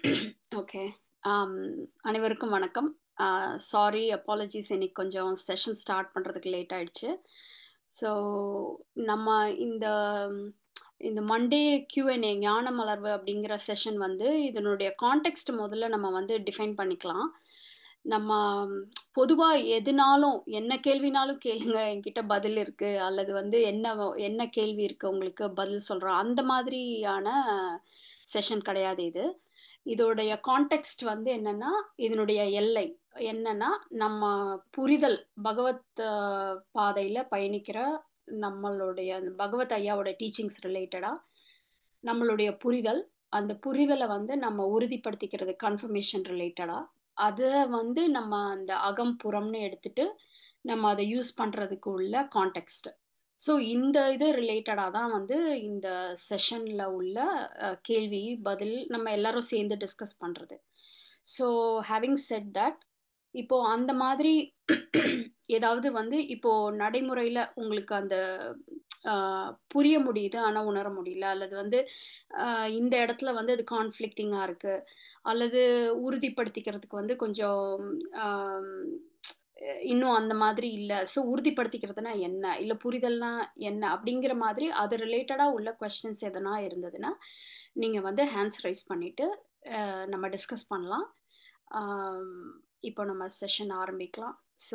Okay அனைவருக்கும் வணக்கம் sorry apologies இன்னைக்கு கொஞ்சம் செஷன் ஸ்டார்ட் பண்ணுறதுக்கு லேட் ஆயிடுச்சு ஸோ நம்ம இந்த இந்த மண்டே கியூஎன்ஏ ஞான மலர்வு அப்படிங்கிற செஷன் வந்து இதனுடைய கான்டெக்ட் முதல்ல நம்ம வந்து டிஃபைன் பண்ணிக்கலாம் நம்ம பொதுவாக எதுனாலும் என்ன கேள்வினாலும் கேளுங்க என்கிட்ட பதில் இருக்கு அல்லது வந்து என்ன என்ன கேள்வி இருக்கு உங்களுக்கு பதில் சொல்கிறோம் அந்த மாதிரியான செஷன் கிடையாது இது இதோடைய கான்டெக்ட் வந்து என்னன்னா இதனுடைய எல்லை என்னன்னா நம்ம புரிதல் பகவத் பாதையில பயணிக்கிற நம்மளுடைய பகவத் ஐயாவோட டீச்சிங்ஸ் ரிலேட்டடா நம்மளுடைய புரிதல் அந்த புரிதலை வந்து நம்ம உறுதிப்படுத்திக்கிறது கன்ஃபர்மேஷன் ரிலேட்டடா அதை வந்து நம்ம அந்த அகம் புறம்னு எடுத்துட்டு நம்ம அதை யூஸ் பண்றதுக்கு உள்ள கான்டெக்ட் ஸோ இந்த இது ரிலேட்டடாக தான் வந்து இந்த செஷனில் உள்ள கேள்வி பதில் நம்ம எல்லாரும் சேர்ந்து டிஸ்கஸ் பண்ணுறது ஸோ ஹேவிங் செட் தட் இப்போ அந்த மாதிரி ஏதாவது வந்து இப்போ நடைமுறையில் உங்களுக்கு அந்த புரிய முடியுது ஆனால் உணர முடியல அல்லது வந்து இந்த இடத்துல வந்து அது கான்ஃப்ளிக்டிங்காக இருக்கு அல்லது உறுதிப்படுத்திக்கிறதுக்கு வந்து கொஞ்சம் இன்னும் அந்த மாதிரி இல்லை ஸோ உறுதிப்படுத்திக்கிறதுனா என்ன இல்லை புரிதல்னா என்ன அப்படிங்கிற மாதிரி அது ரிலேட்டடாக உள்ள கொஸ்டின்ஸ் எதனா இருந்ததுன்னா நீங்கள் வந்து ஹேண்ட்ஸ் ரைஸ் பண்ணிவிட்டு நம்ம டிஸ்கஸ் பண்ணலாம் இப்போ நம்ம செஷன் ஆரம்பிக்கலாம் so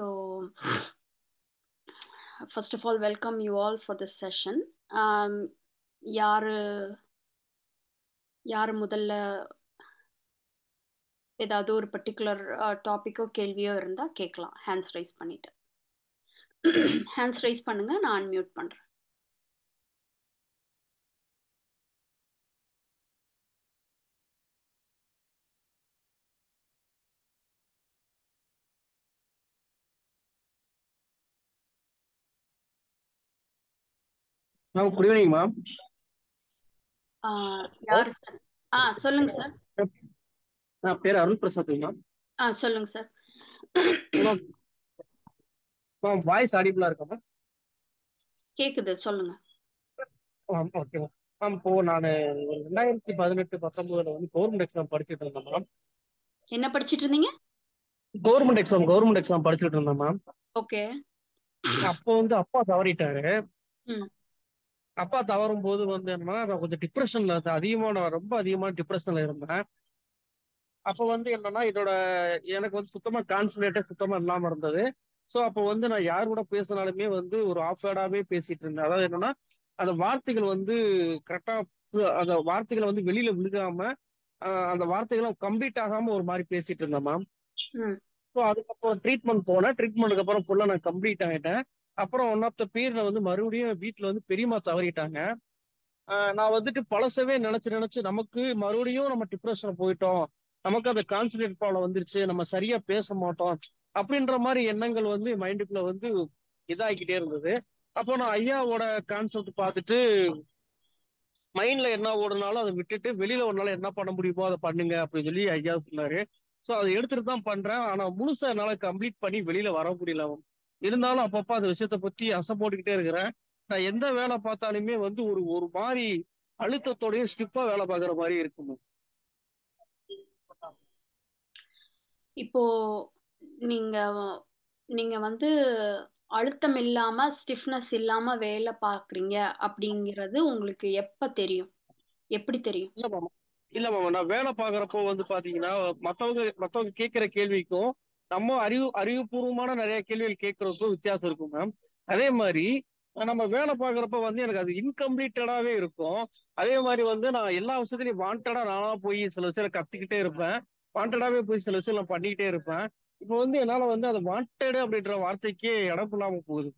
first of all welcome you all for this session யார் யார் முதல்ல ஏதாவது ஒரு பர்டிகுலர் டாப்பிக்கோ கேள்வியோ இருந்தால் கேட்கலாம் ஹேண்ட்ஸ் ரைஸ் பண்ணிட்டு ஹேண்ட்ஸ் ரைஸ் பண்ணுங்க நான் அன்மியூட் பண்ணுறேன் மேம் குட் ஈவினிங் மேம் யார் சார் ஆ சொல்லுங்க சார் நான் பேர் அருள் பிரசாத் மேம் ஆ சொல்லுங்க சார் மேம் வாய்ஸ் ஆடிபிளா இருக்கா மேம் கேக்குது சொல்லுங்க மேம் ஓகே மேம் மேம் இப்போ நான் ரெண்டாயிரத்தி பதினெட்டு பத்தொன்பதுல வந்து கவர்மெண்ட் எக்ஸாம் படிச்சுட்டு இருந்தேன் மேம் என்ன படிச்சிட்டு இருந்தீங்க கவர்மெண்ட் எக்ஸாம் கவர்மெண்ட் எக்ஸாம் படிச்சுட்டு இருந்தேன் மேம் ஓகே அப்போ வந்து அப்பா தவறிட்டாரு ம் அப்பா தவறும் போது வந்து என்னன்னா நான் கொஞ்சம் டிப்ரெஷன்ல இருந்தேன் அதிகமான ரொம்ப அதிகமான டிப்ரெஷன்ல இருந்தேன் அப்போ வந்து என்னன்னா என்னோட எனக்கு வந்து சுத்தமா கான்சன்ட்ரேட்டே சுத்தமா இல்லாம இருந்தது ஸோ அப்போ வந்து நான் யார் கூட பேசினாலுமே வந்து ஒரு ஆஃப் வேர்டாவே பேசிட்டு இருந்தேன் அதாவது என்னன்னா அந்த வார்த்தைகள் வந்து கரெக்டா அந்த வார்த்தைகளை வந்து வெளியில விழுகாம அந்த வார்த்தைகளை கம்ப்ளீட் ஆகாம ஒரு மாதிரி பேசிட்டு இருந்தேன் மேம் ஸோ அதுக்கப்புறம் ட்ரீட்மெண்ட் போனேன் ட்ரீட்மெண்ட்டுக்கு அப்புறம் ஃபுல்லாக நான் கம்ப்ளீட் ஆகிட்டேன் அப்புறம் ஒன் ஆஃப் த பீரியட்ல வந்து மறுபடியும் வீட்டில் வந்து பெரியம்மா தவறிட்டாங்க நான் வந்துட்டு பழசவே நினைச்சு நினைச்சு நமக்கு மறுபடியும் நம்ம டிப்ரெஷன் போயிட்டோம் நமக்கு அந்த கான்சன்ட்ரேட் ப்ராப்ளம் வந்துருச்சு நம்ம சரியா பேச மாட்டோம் அப்படின்ற மாதிரி எண்ணங்கள் வந்து மைண்டுக்குள்ள வந்து இதாகிக்கிட்டே இருந்தது அப்போ நான் ஐயாவோட கான்செப்ட் பார்த்துட்டு மைண்ட்ல என்ன ஓடுனாலும் அதை விட்டுட்டு வெளியில ஒரு என்ன பண்ண முடியுமோ அதை பண்ணுங்க அப்படின்னு சொல்லி ஐயா சொன்னாரு ஸோ அதை எடுத்துட்டு தான் பண்றேன் ஆனா முழுசா என்னால கம்ப்ளீட் பண்ணி வெளியில வர முடியல இருந்தாலும் அப்பப்போ அந்த விஷயத்த பத்தி அசை போட்டுக்கிட்டே இருக்கிறேன் நான் எந்த வேலை பார்த்தாலுமே வந்து ஒரு ஒரு மாதிரி அழுத்தத்தோடய ஸ்டிப்பா வேலை பார்க்குற மாதிரி இருக்கும் இப்போ நீங்க நீங்க வந்து அழுத்தம் இல்லாம ஸ்டிஃப்னஸ் இல்லாம வேலை பாக்குறீங்க அப்படிங்கிறது உங்களுக்கு எப்ப தெரியும் எப்படி தெரியும் இல்ல மாமா இல்ல மாமா நான் வேலை பாக்குறப்போ வந்து பாத்தீங்கன்னா மத்தவங்க மத்தவங்க கேட்கிற கேள்விக்கும் நம்ம அறிவு அறிவுபூர்வமான நிறைய கேள்விகள் கேட்கறதுக்கும் வித்தியாசம் இருக்கும் மேம் அதே மாதிரி நம்ம வேலை பார்க்குறப்ப வந்து எனக்கு அது இன்கம்ப்ளீட்டடாவே இருக்கும் அதே மாதிரி வந்து நான் எல்லா விஷயத்துலையும் வாண்டடா நானா போய் சில விஷயம் கத்துக்கிட்டே இருப்பேன் வாண்டடாவே போய் சில விஷயம் நான் பண்ணிக்கிட்டே இருப்பேன் இப்போ வந்து என்னால வந்து அது வாண்டடு அப்படின்ற வார்த்தைக்கே இடம் இல்லாம போகுது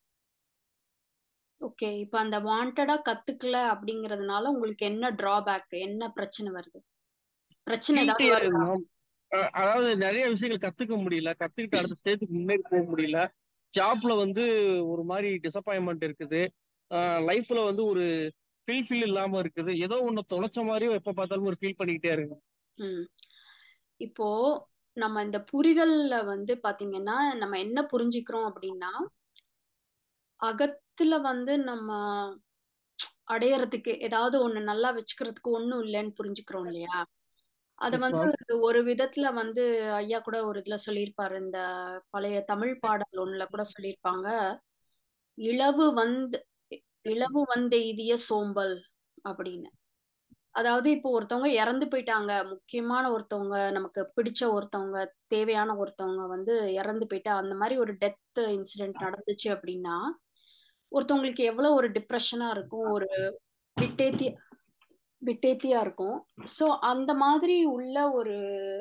ஓகே இப்போ அந்த வாண்டடா கத்துக்கல அப்படிங்கறதுனால உங்களுக்கு என்ன டிராபேக் என்ன பிரச்சனை வருது பிரச்சனை ஏதாவது அதாவது நிறைய விஷயங்கள் கத்துக்க முடியல கத்துக்கிட்டு அடுத்த ஸ்டேஜுக்கு முன்னேறி போக முடியல ஜாப்ல வந்து ஒரு மாதிரி டிசப்பாயின்மெண்ட் இருக்குது லைஃப்ல வந்து ஒரு ஃபீல் ஃபீல் இல்லாம இருக்குது ஏதோ ஒண்ணு தொலைச்ச மாதிரியும் எப்ப பார்த்தாலும் ஒரு ஃபீல் பண்ணிக்கிட்டே இருக்கு இப்போ நம்ம இந்த புரிதல்ல வந்து பாத்தீங்கன்னா நம்ம என்ன புரிஞ்சுக்கிறோம் அப்படின்னா அகத்துல வந்து நம்ம அடையறதுக்கு ஏதாவது ஒண்ணு நல்லா வச்சுக்கிறதுக்கு ஒண்ணும் இல்லைன்னு புரிஞ்சுக்கிறோம் இல்லையா அத எஸ் வந்து மேம் ஒரு விதத்துல வந்து ஐயா கூட ஒரு இதுல சொல்லியிருப்பாரு இந்த பழைய தமிழ் பாடல் ஒண்ணுல கூட சொல்லியிருப்பாங்க இளவு வந்து இளவு வந்தெய்திய சோம்பல் அப்படின்னு அதாவது இப்போ ஒருத்தவங்க இறந்து போயிட்டாங்க முக்கியமான ஒருத்தவங்க நமக்கு பிடிச்ச ஒருத்தவங்க தேவையான ஒருத்தவங்க வந்து இறந்து போயிட்டா அந்த மாதிரி ஒரு டெத் இன்சிடென்ட் நடந்துச்சு அப்படின்னா ஒருத்தவங்களுக்கு எவ்வளவு ஒரு டிப்ரெஷனா இருக்கும் ஒரு விட்டேத்தி விட்டேத்தியா இருக்கும் ஸோ அந்த மாதிரி உள்ள ஒரு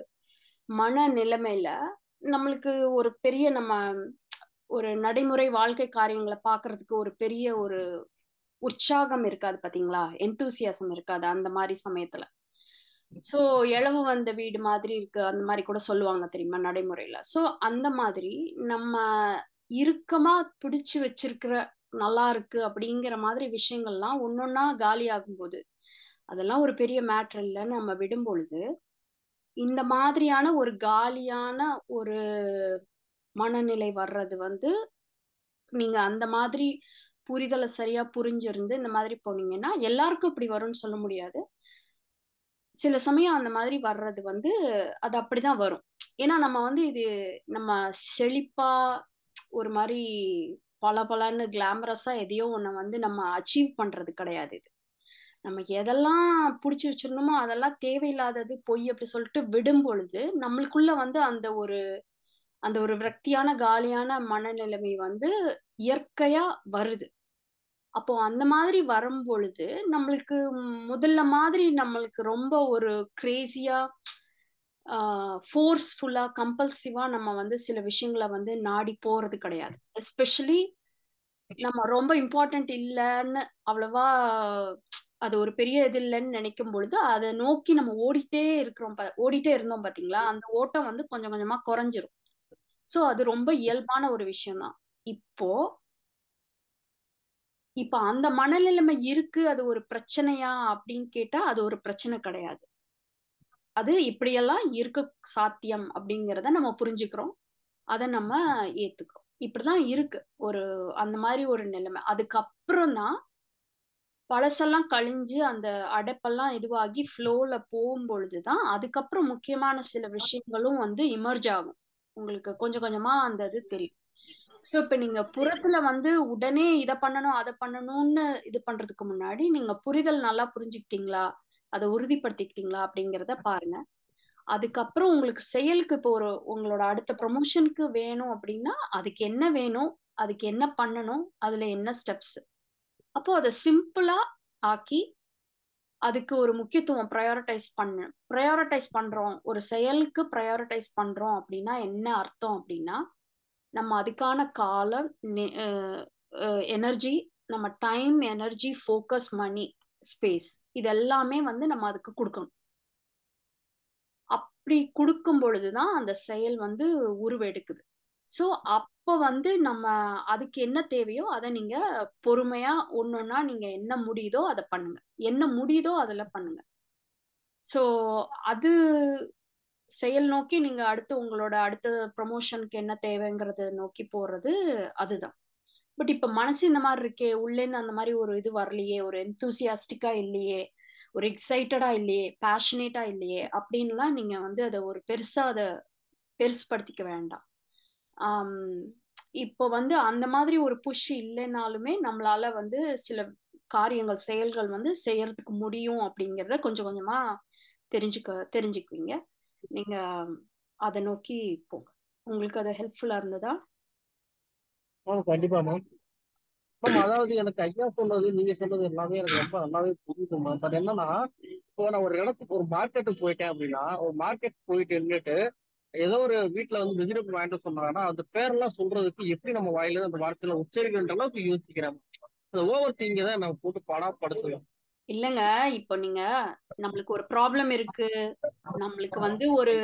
மன நிலைமையில நம்மளுக்கு ஒரு பெரிய நம்ம ஒரு நடைமுறை வாழ்க்கை காரியங்களை பார்க்கிறதுக்கு ஒரு பெரிய ஒரு உற்சாகம் இருக்காது பாத்தீங்களா எந்தூசியாசம் இருக்காது அந்த மாதிரி சமயத்துல சோ இளவு வந்த வீடு மாதிரி இருக்கு அந்த மாதிரி கூட சொல்லுவாங்க தெரியுமா நடைமுறையில சோ அந்த மாதிரி நம்ம இறுக்கமா பிடிச்சு வச்சிருக்கிற நல்லா இருக்கு அப்படிங்கிற மாதிரி விஷயங்கள்லாம் ஒன்னொன்னா காலி ஆகும்போது அதெல்லாம் ஒரு பெரிய மேட்ரு இல்லைன்னு நம்ம விடும் பொழுது இந்த மாதிரியான ஒரு காலியான ஒரு மனநிலை வர்றது வந்து நீங்க அந்த மாதிரி புரிதலை சரியா புரிஞ்சிருந்து இந்த மாதிரி போனீங்கன்னா எல்லாருக்கும் இப்படி வரும்னு சொல்ல முடியாது சில சமயம் அந்த மாதிரி வர்றது வந்து அது அப்படிதான் வரும் ஏன்னா நம்ம வந்து இது நம்ம செழிப்பா ஒரு மாதிரி பல பலன்னு கிளாமரஸா எதையோ ஒண்ணு வந்து நம்ம அச்சீவ் பண்றது கிடையாது இது நம்ம எதெல்லாம் பிடிச்சி வச்சிருந்தோமோ அதெல்லாம் தேவையில்லாதது பொய் அப்படி சொல்லிட்டு விடும் பொழுது நம்மளுக்குள்ள வந்து அந்த ஒரு அந்த ஒரு விரக்தியான காலியான மனநிலைமை வந்து இயற்கையா வருது அப்போ அந்த மாதிரி வரும் பொழுது நம்மளுக்கு முதல்ல மாதிரி நம்மளுக்கு ரொம்ப ஒரு கிரேசியா ஃபோர்ஸ்ஃபுல்லா கம்பல்சிவா நம்ம வந்து சில விஷயங்களை வந்து நாடி போறது கிடையாது எஸ்பெஷலி நம்ம ரொம்ப இம்பார்ட்டன்ட் இல்லைன்னு அவ்வளவா அது ஒரு பெரிய இது இல்லைன்னு நினைக்கும் பொழுது அதை நோக்கி நம்ம ஓடிட்டே இருக்கிறோம் ஓடிட்டே இருந்தோம் பாத்தீங்களா அந்த ஓட்டம் வந்து கொஞ்சம் கொஞ்சமா குறைஞ்சிரும் சோ அது ரொம்ப இயல்பான ஒரு விஷயம் தான் இப்போ இப்ப அந்த மனநிலைமை இருக்கு அது ஒரு பிரச்சனையா அப்படின்னு கேட்டா அது ஒரு பிரச்சனை கிடையாது அது இப்படியெல்லாம் இருக்க சாத்தியம் அப்படிங்கிறத நம்ம புரிஞ்சுக்கிறோம் அதை நம்ம ஏத்துக்கிறோம் இப்படிதான் இருக்கு ஒரு அந்த மாதிரி ஒரு நிலைமை அதுக்கப்புறம் தான் பழசெல்லாம் கழிஞ்சு அந்த அடைப்பெல்லாம் இதுவாகி ஃப்ளோல போகும்பொழுதுதான் அதுக்கப்புறம் முக்கியமான சில விஷயங்களும் வந்து இமர்ஜ் ஆகும் உங்களுக்கு கொஞ்சம் கொஞ்சமா அந்த இது தெரியும் ஸோ இப்போ நீங்க புறத்துல வந்து உடனே இதை பண்ணணும் அதை பண்ணணும்னு இது பண்றதுக்கு முன்னாடி நீங்க புரிதல் நல்லா புரிஞ்சுக்கிட்டீங்களா அதை உறுதிப்படுத்திக்கிட்டீங்களா அப்படிங்கிறத பாருங்க அதுக்கப்புறம் உங்களுக்கு செயலுக்கு இப்போ ஒரு உங்களோட அடுத்த ப்ரொமோஷனுக்கு வேணும் அப்படின்னா அதுக்கு என்ன வேணும் அதுக்கு என்ன பண்ணணும் அதுல என்ன ஸ்டெப்ஸ் அப்போ அதை சிம்பிளா ஆக்கி அதுக்கு ஒரு முக்கியத்துவம் ப்ரையாரிட்டைஸ் பண்ண ப்ரையாரிட்டைஸ் பண்றோம் ஒரு செயலுக்கு ப்ரையாரிட்டைஸ் பண்றோம் அப்படின்னா என்ன அர்த்தம் அப்படின்னா நம்ம அதுக்கான காலம் எனர்ஜி நம்ம time energy focus money space இது எல்லாமே வந்து நம்ம அதுக்கு கொடுக்கணும் அப்படி கொடுக்கும் பொழுதுதான் அந்த செயல் வந்து உருவெடுக்குது ஸோ அப்போ வந்து நம்ம அதுக்கு என்ன தேவையோ அதை நீங்க பொறுமையா ஒன்னொன்னா நீங்க என்ன முடியுதோ அதை பண்ணுங்க என்ன முடியுதோ அதில் பண்ணுங்க ஸோ அது செயல் நோக்கி நீங்க அடுத்து உங்களோட அடுத்த ப்ரமோஷனுக்கு என்ன தேவைங்கிறத நோக்கி போறது அதுதான் பட் இப்ப மனசு இந்த மாதிரி இருக்கே உள்ளேருந்து அந்த மாதிரி ஒரு இது வரலையே ஒரு எந்தூசியாஸ்டிக்கா இல்லையே ஒரு எக்ஸைட்டடா இல்லையே பேஷனேட்டா இல்லையே அப்படின்லாம் நீங்க வந்து அதை ஒரு பெருசா அதை பெருசுப்படுத்திக்க வேண்டாம் ஆம் இப்போ வந்து அந்த மாதிரி ஒரு புஷ் இல்லைனாலுமே நம்மளால வந்து சில காரியங்கள் செயல்கள் வந்து செய்யறதுக்கு முடியும் அப்படிங்கிறத கொஞ்சம் கொஞ்சமா தெரிஞ்சுக்க தெரிஞ்சுக்குவீங்க நீங்க அதை நோக்கி போங்க உங்களுக்கு அது ஹெல்ப்ஃபுல்லா இருந்ததா மேம் கண்டிப்பா மேம் மேம் அதாவது எனக்கு ஐயா சொன்னது நீங்க சொன்னது எல்லாமே எனக்கு ரொம்ப நல்லாவே புரியுது மேம் பட் என்னன்னா இப்போ நான் ஒரு இடத்துக்கு ஒரு மார்க்கெட்டுக்கு போயிட்டேன் அப்படின்னா ஒரு மார்க்கெட் போயிட்டு இருந்துட்டு ஏதோ ஒரு வீட்டுல வந்து வெஜிடபிள் வாங்கிட்டு சொன்னாங்கன்னா அந்த பேரெல்லாம் சொல்றதுக்கு எப்படி நம்ம வாயில அந்த வார்த்தையில உச்சரிக்கின்ற அளவுக்கு யோசிக்கிறேன் அந்த ஓவர் திங்க தான் நான் போட்டு படாப்படுத்துவேன் இல்லங்க இப்போ நீங்க நம்மளுக்கு ஒரு ப்ராப்ளம் இருக்கு நம்மளுக்கு வந்து ஒரு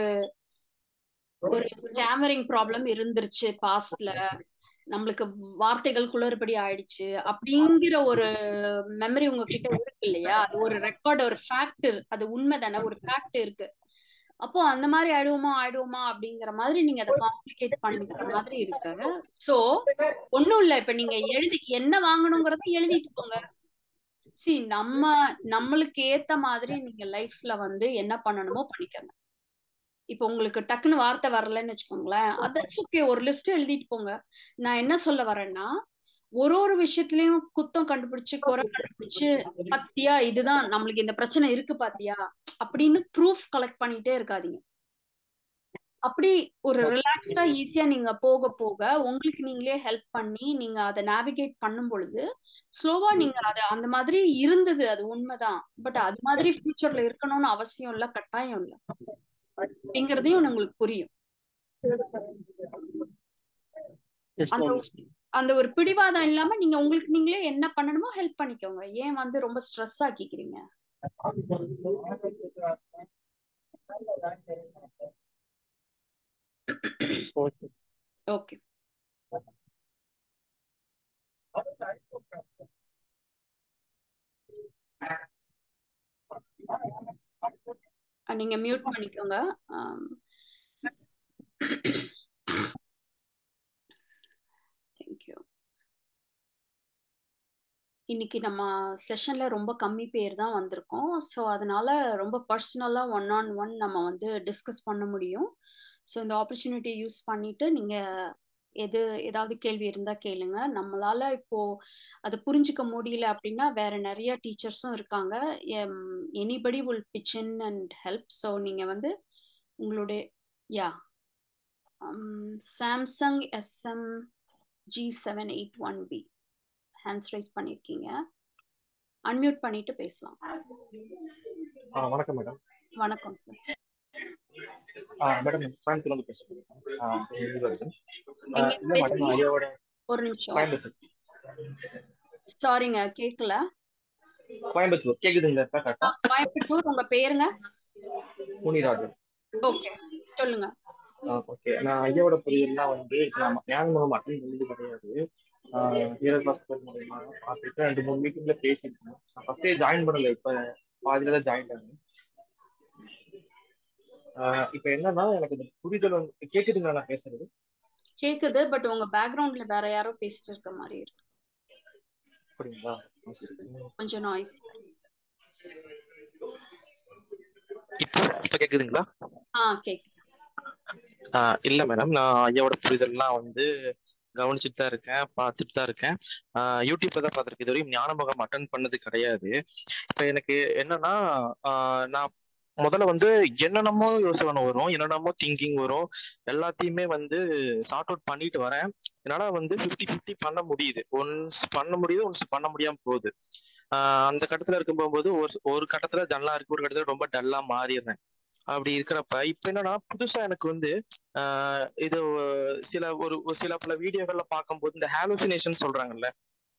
ஒரு ஸ்டாமரிங் ப்ராப்ளம் இருந்துருச்சு பாஸ்ட்ல நம்மளுக்கு வார்த்தைகள் குளறுபடி ஆயிடுச்சு அப்படிங்கிற ஒரு மெமரி உங்ககிட்ட இருக்கு இல்லையா அது ஒரு ரெக்கார்டு ஒரு ஃபேக்ட் அது உண்மை தானே ஒரு ஃபேக்ட் இருக்கு அப்போ அந்த மாதிரி ஆயிடுவோமா ஆயிடுவோமா அப்படிங்கிற மாதிரி நீங்க அதை காம்ப்ளிகேட் பண்ணிக்கிற மாதிரி இருக்கு சோ ஒண்ணும் இல்ல இப்ப நீங்க எழுதி என்ன வாங்கணுங்கிறத எழுதிட்டு போங்க சி நம்ம நம்மளுக்கு ஏத்த மாதிரி நீங்க லைஃப்ல வந்து என்ன பண்ணணுமோ பண்ணிக்கங்க இப்போ உங்களுக்கு டக்குன்னு வார்த்தை வரலன்னு வச்சுக்கோங்களேன் அதாச்சும் ஓகே ஒரு லிஸ்ட் எழுதிட்டு போங்க நான் என்ன சொல்ல வரேன்னா ஒரு ஒரு விஷயத்துலயும் குத்தம் கண்டுபிடிச்சு குறை கண்டுபிடிச்சு பாத்தியா இதுதான் நம்மளுக்கு இந்த பிரச்சனை இருக்கு பாத்தியா அப்படின்னு ப்ரூஃப் கலெக்ட் பண்ணிட்டே இருக்காதீங்க அப்படி ஒரு ரிலாக்ஸ்டா ஈஸியா நீங்க போக போக உங்களுக்கு நீங்களே ஹெல்ப் பண்ணி நீங்க அதை நேவிகேட் பண்ணும் பொழுது ஸ்லோவா நீங்க அது அந்த மாதிரி இருந்தது அது உண்மைதான் பட் அது மாதிரி ஃபியூச்சர்ல இருக்கணும்னு அவசியம் இல்ல கட்டாயம் இல்ல அப்படிங்கறதையும் உங்களுக்கு புரியும் Yes, அந்த ma'am. அந்த ஒரு பிடிவாதம் இல்லாம நீங்க உங்களுக்கு நீங்களே என்ன பண்ணணுமோ ஹெல்ப் பண்ணிக்கோங்க ஏன் வந்து ரொம்ப ஸ்ட்ரெஸ் ஆக்கிக்கிறீங்க Okay. ஓகே நீங்க மியூட் பண்ணிக்கோங்க தேங்க்யூ இன்னைக்கு நம்ம செஷன்ல ரொம்ப கம்மி பேர் தான் வந்திருக்கோம் ஸோ அதனால ரொம்ப பர்சனலா ஒன் ஆன் ஒன் நம்ம வந்து டிஸ்கஸ் பண்ண முடியும் ஸோ இந்த ஆப்பர்ச்சுனிட்டி யூஸ் பண்ணிட்டு நீங்க எது ஏதாவது கேள்வி இருந்தா கேளுங்க நம்மளால இப்போ அதை புரிஞ்சுக்க முடியல அப்படின்னா வேற நிறைய டீச்சர்ஸும் இருக்காங்க anybody will pitch in and help so நீங்க வந்து உங்களுடைய யா Samsung SM G seven eight one B hands raise பண்ணியிருக்கீங்க அன்மியூட் பண்ணிட்டு பேசலாம் ஆ வணக்கம் மேடம் வணக்கம் சார் ஆ மேடம் கோயம்புத்தூர்ல இருந்து பேசுறேன் ஆ இளவரசன் ஆ, எங்க இல்ல மேடம் பேசுறீங்க ஐயாவோட ஒரு நிமிஷம் கோயம்புத்தூர் சாரிங்க கேட்கல கோயம்புத்தூர் கேக்குதுங்களா இப்ப கரெக்டா கோயம்புத்தூர் உங்க பேருங்க முனிராஜன் ஓகே சொல்லுங்க ஓகே நான் ஐயாவோட புரியலாம் வந்து இப்ப நான் ஞானமுகம் அட்டன் பண்ணது கிடையாது ஈரல் ஹாஸ்பிட்டல் மூலயமா பார்த்துட்டு ரெண்டு மூணு மீட்டிங்ல பேசியிருக்கேன் நான் ஃபர்ஸ்டே ஜாயின் பண்ணல இப்ப பாதியில தான் ஜாயின் பண்ணேன் ஆஹ் இப்ப என்னன்னா எனக்கு இந்த புரிதல் வந்து கேக்குதுங்களா நான் பேசுறது கேக்குது பட் உங்க பேக்ரவுண்ட்ல வேற யாரோ பேசிட்டு இருக்க மாதிரி இருக்கு அப்படிங்களா கொஞ்சம் நாய்ஸ் இப்போ இப்ப கேக்குதுங்களா ஆ கேக்கு ஆஹ் இல்ல மேடம் நான் ஐயாவோட புரிதல்லாம் வந்து கவனிச்சுட்டு தான் இருக்கேன் பார்த்துட்டு தான் இருக்கேன் ஆஹ் யூடியூப்ல தான் பார்த்துருக்கேன் இது வரையும் ஞானமுகம் அட்டன் பண்ணது கிடையாது இப்போ எனக்கு என்னன்னா ஆஹ் நான் முதல்ல வந்து என்னென்னமோ யோசனை வரும் என்னென்னமோ திங்கிங் வரும் எல்லாத்தையுமே வந்து சார்ட் அவுட் பண்ணிட்டு வரேன் என்னால வந்து ஃபிஃப்டி ஃபிஃப்டி பண்ண முடியுது ஒன்ஸ் பண்ண முடியுது ஒன்ஸ் பண்ண முடியாம போகுது ஆஹ் அந்த கட்டத்துல இருக்கும் போகும்போது ஒரு ஒரு கட்டத்துல டல்லா இருக்கு ஒரு கட்டத்துல ரொம்ப டல்லா மாறிடுறேன் அப்படி இருக்கிறப்ப இப்ப என்னன்னா புதுசா எனக்கு வந்து ஆஹ் இது சில ஒரு ஒரு சில பல வீடியோக்கள்ல பார்க்கும்போது இந்த ஹாலோசினேஷன் சொல்றாங்கல்ல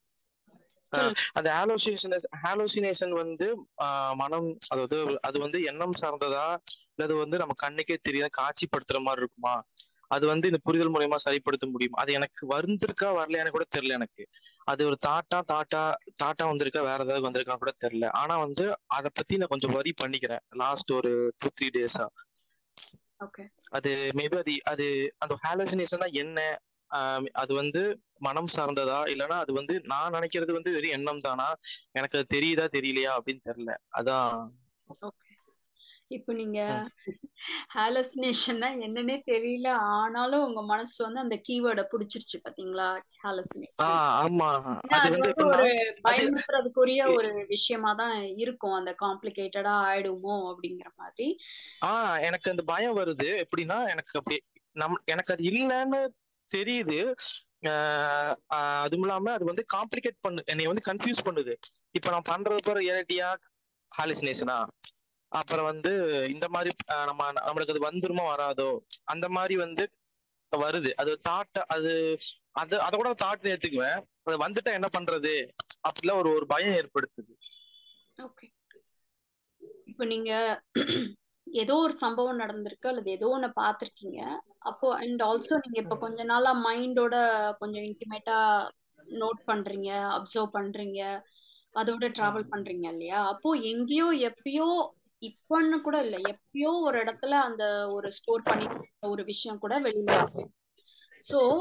ஆஹ் அந்த ஹாலோசினேஷன் ஹாலோசினேஷன் வந்து ஆஹ் மனம் அதாவது அது வந்து எண்ணம் சார்ந்ததா இல்ல அது வந்து நம்ம கண்ணுக்கே தெரியாத காட்சிப்படுத்துற மாதிரி இருக்குமா அது வந்து இந்த புரிதல் மூலயமா சரிப்படுத்த முடியும் அது எனக்கு வந்திருக்கா வரலையான்னு கூட தெரியல எனக்கு அது ஒரு தாட்டா தாட்டா தாட்டா வந்திருக்கா வேற ஏதாவது வந்திருக்கான்னு கூட தெரியல ஆனா வந்து அதை பத்தி நான் கொஞ்சம் வரி பண்ணிக்கிறேன் லாஸ்ட் ஒரு டூ த்ரீ டேஸா ஓகே அது மேபி அது அது அந்த ஹாலோசினேஷன் என்ன ஆஹ் அது வந்து மனம் சார்ந்ததா இல்லைன்னா அது வந்து நான் நினைக்கிறது வந்து வெறும் எண்ணம் தானா எனக்கு அது தெரியுதா தெரியலையா அப்படின்னு தெரியல அதான் ஓகே இப்போ நீங்க ஹாலசினேஷன்னா என்னன்னே தெரியல ஆனாலும் உங்க மனசு வந்து அந்த கீவேர்டை புடிச்சிருச்சு பாத்தீங்களா ஹாலசினேஷன் ஆஹ் ஆமா ஏன்னா அது அது வந்து வந்து ஒரு எப்படின்னா அது பயமுறுத்துறதுக்குரிய ஒரு விஷயமா தான் இருக்கும் அந்த காம்ப்ளிகேட்டடா ஆயிடுமோ அப்படிங்கிற மாதிரி ஆஹ் எனக்கு அந்த பயம் வருது எப்படின்னா எனக்கு அப்படி நம் எனக்கு அது இல்லைன்னு தெரியுது ஆஹ் ஆஹ் அதுவும் இல்லாம அது வந்து காம்ப்ளிகேட் பண்ணு என்னை வந்து கன்ஃபியூஸ் பண்ணுது இப்ப நான் பண்றது போற ரியாலிட்டியா ஹாலிசினேஷனா அப்புறம் வந்து இந்த மாதிரி ஆஹ் நம்ம நம்மளுக்கு அது வந்துருமோ வராதோ அந்த மாதிரி வந்து வருது அது தாட் அது அது அதை கூட தாட் ஏத்துக்குவேன் அது வந்துட்டா என்ன பண்றது அப்படிலாம் ஒரு ஒரு பயம் ஏற்படுத்துது ஓகே இப்போ நீங்க ஏதோ ஒரு சம்பவம் நடந்திருக்கு அல்லது ஏதோ ஒண்ணு பார்த்திருக்கீங்க அப்போ அண்ட் ஆல்சோ நீங்க இப்ப கொஞ்ச நாளா மைண்டோட கொஞ்சம் இன்டிமேட்டா நோட் பண்றீங்க அப்சர்வ் பண்றீங்க அதோட டிராவல் பண்றீங்க இல்லையா அப்போ எங்கேயோ எப்பயோ இப்பன்னு கூட இல்ல எப்பயோ ஒரு இடத்துல அந்த ஒரு ஸ்டோர் பண்ணி ஒரு விஷயம் கூட வெளியில வரும் ஸோ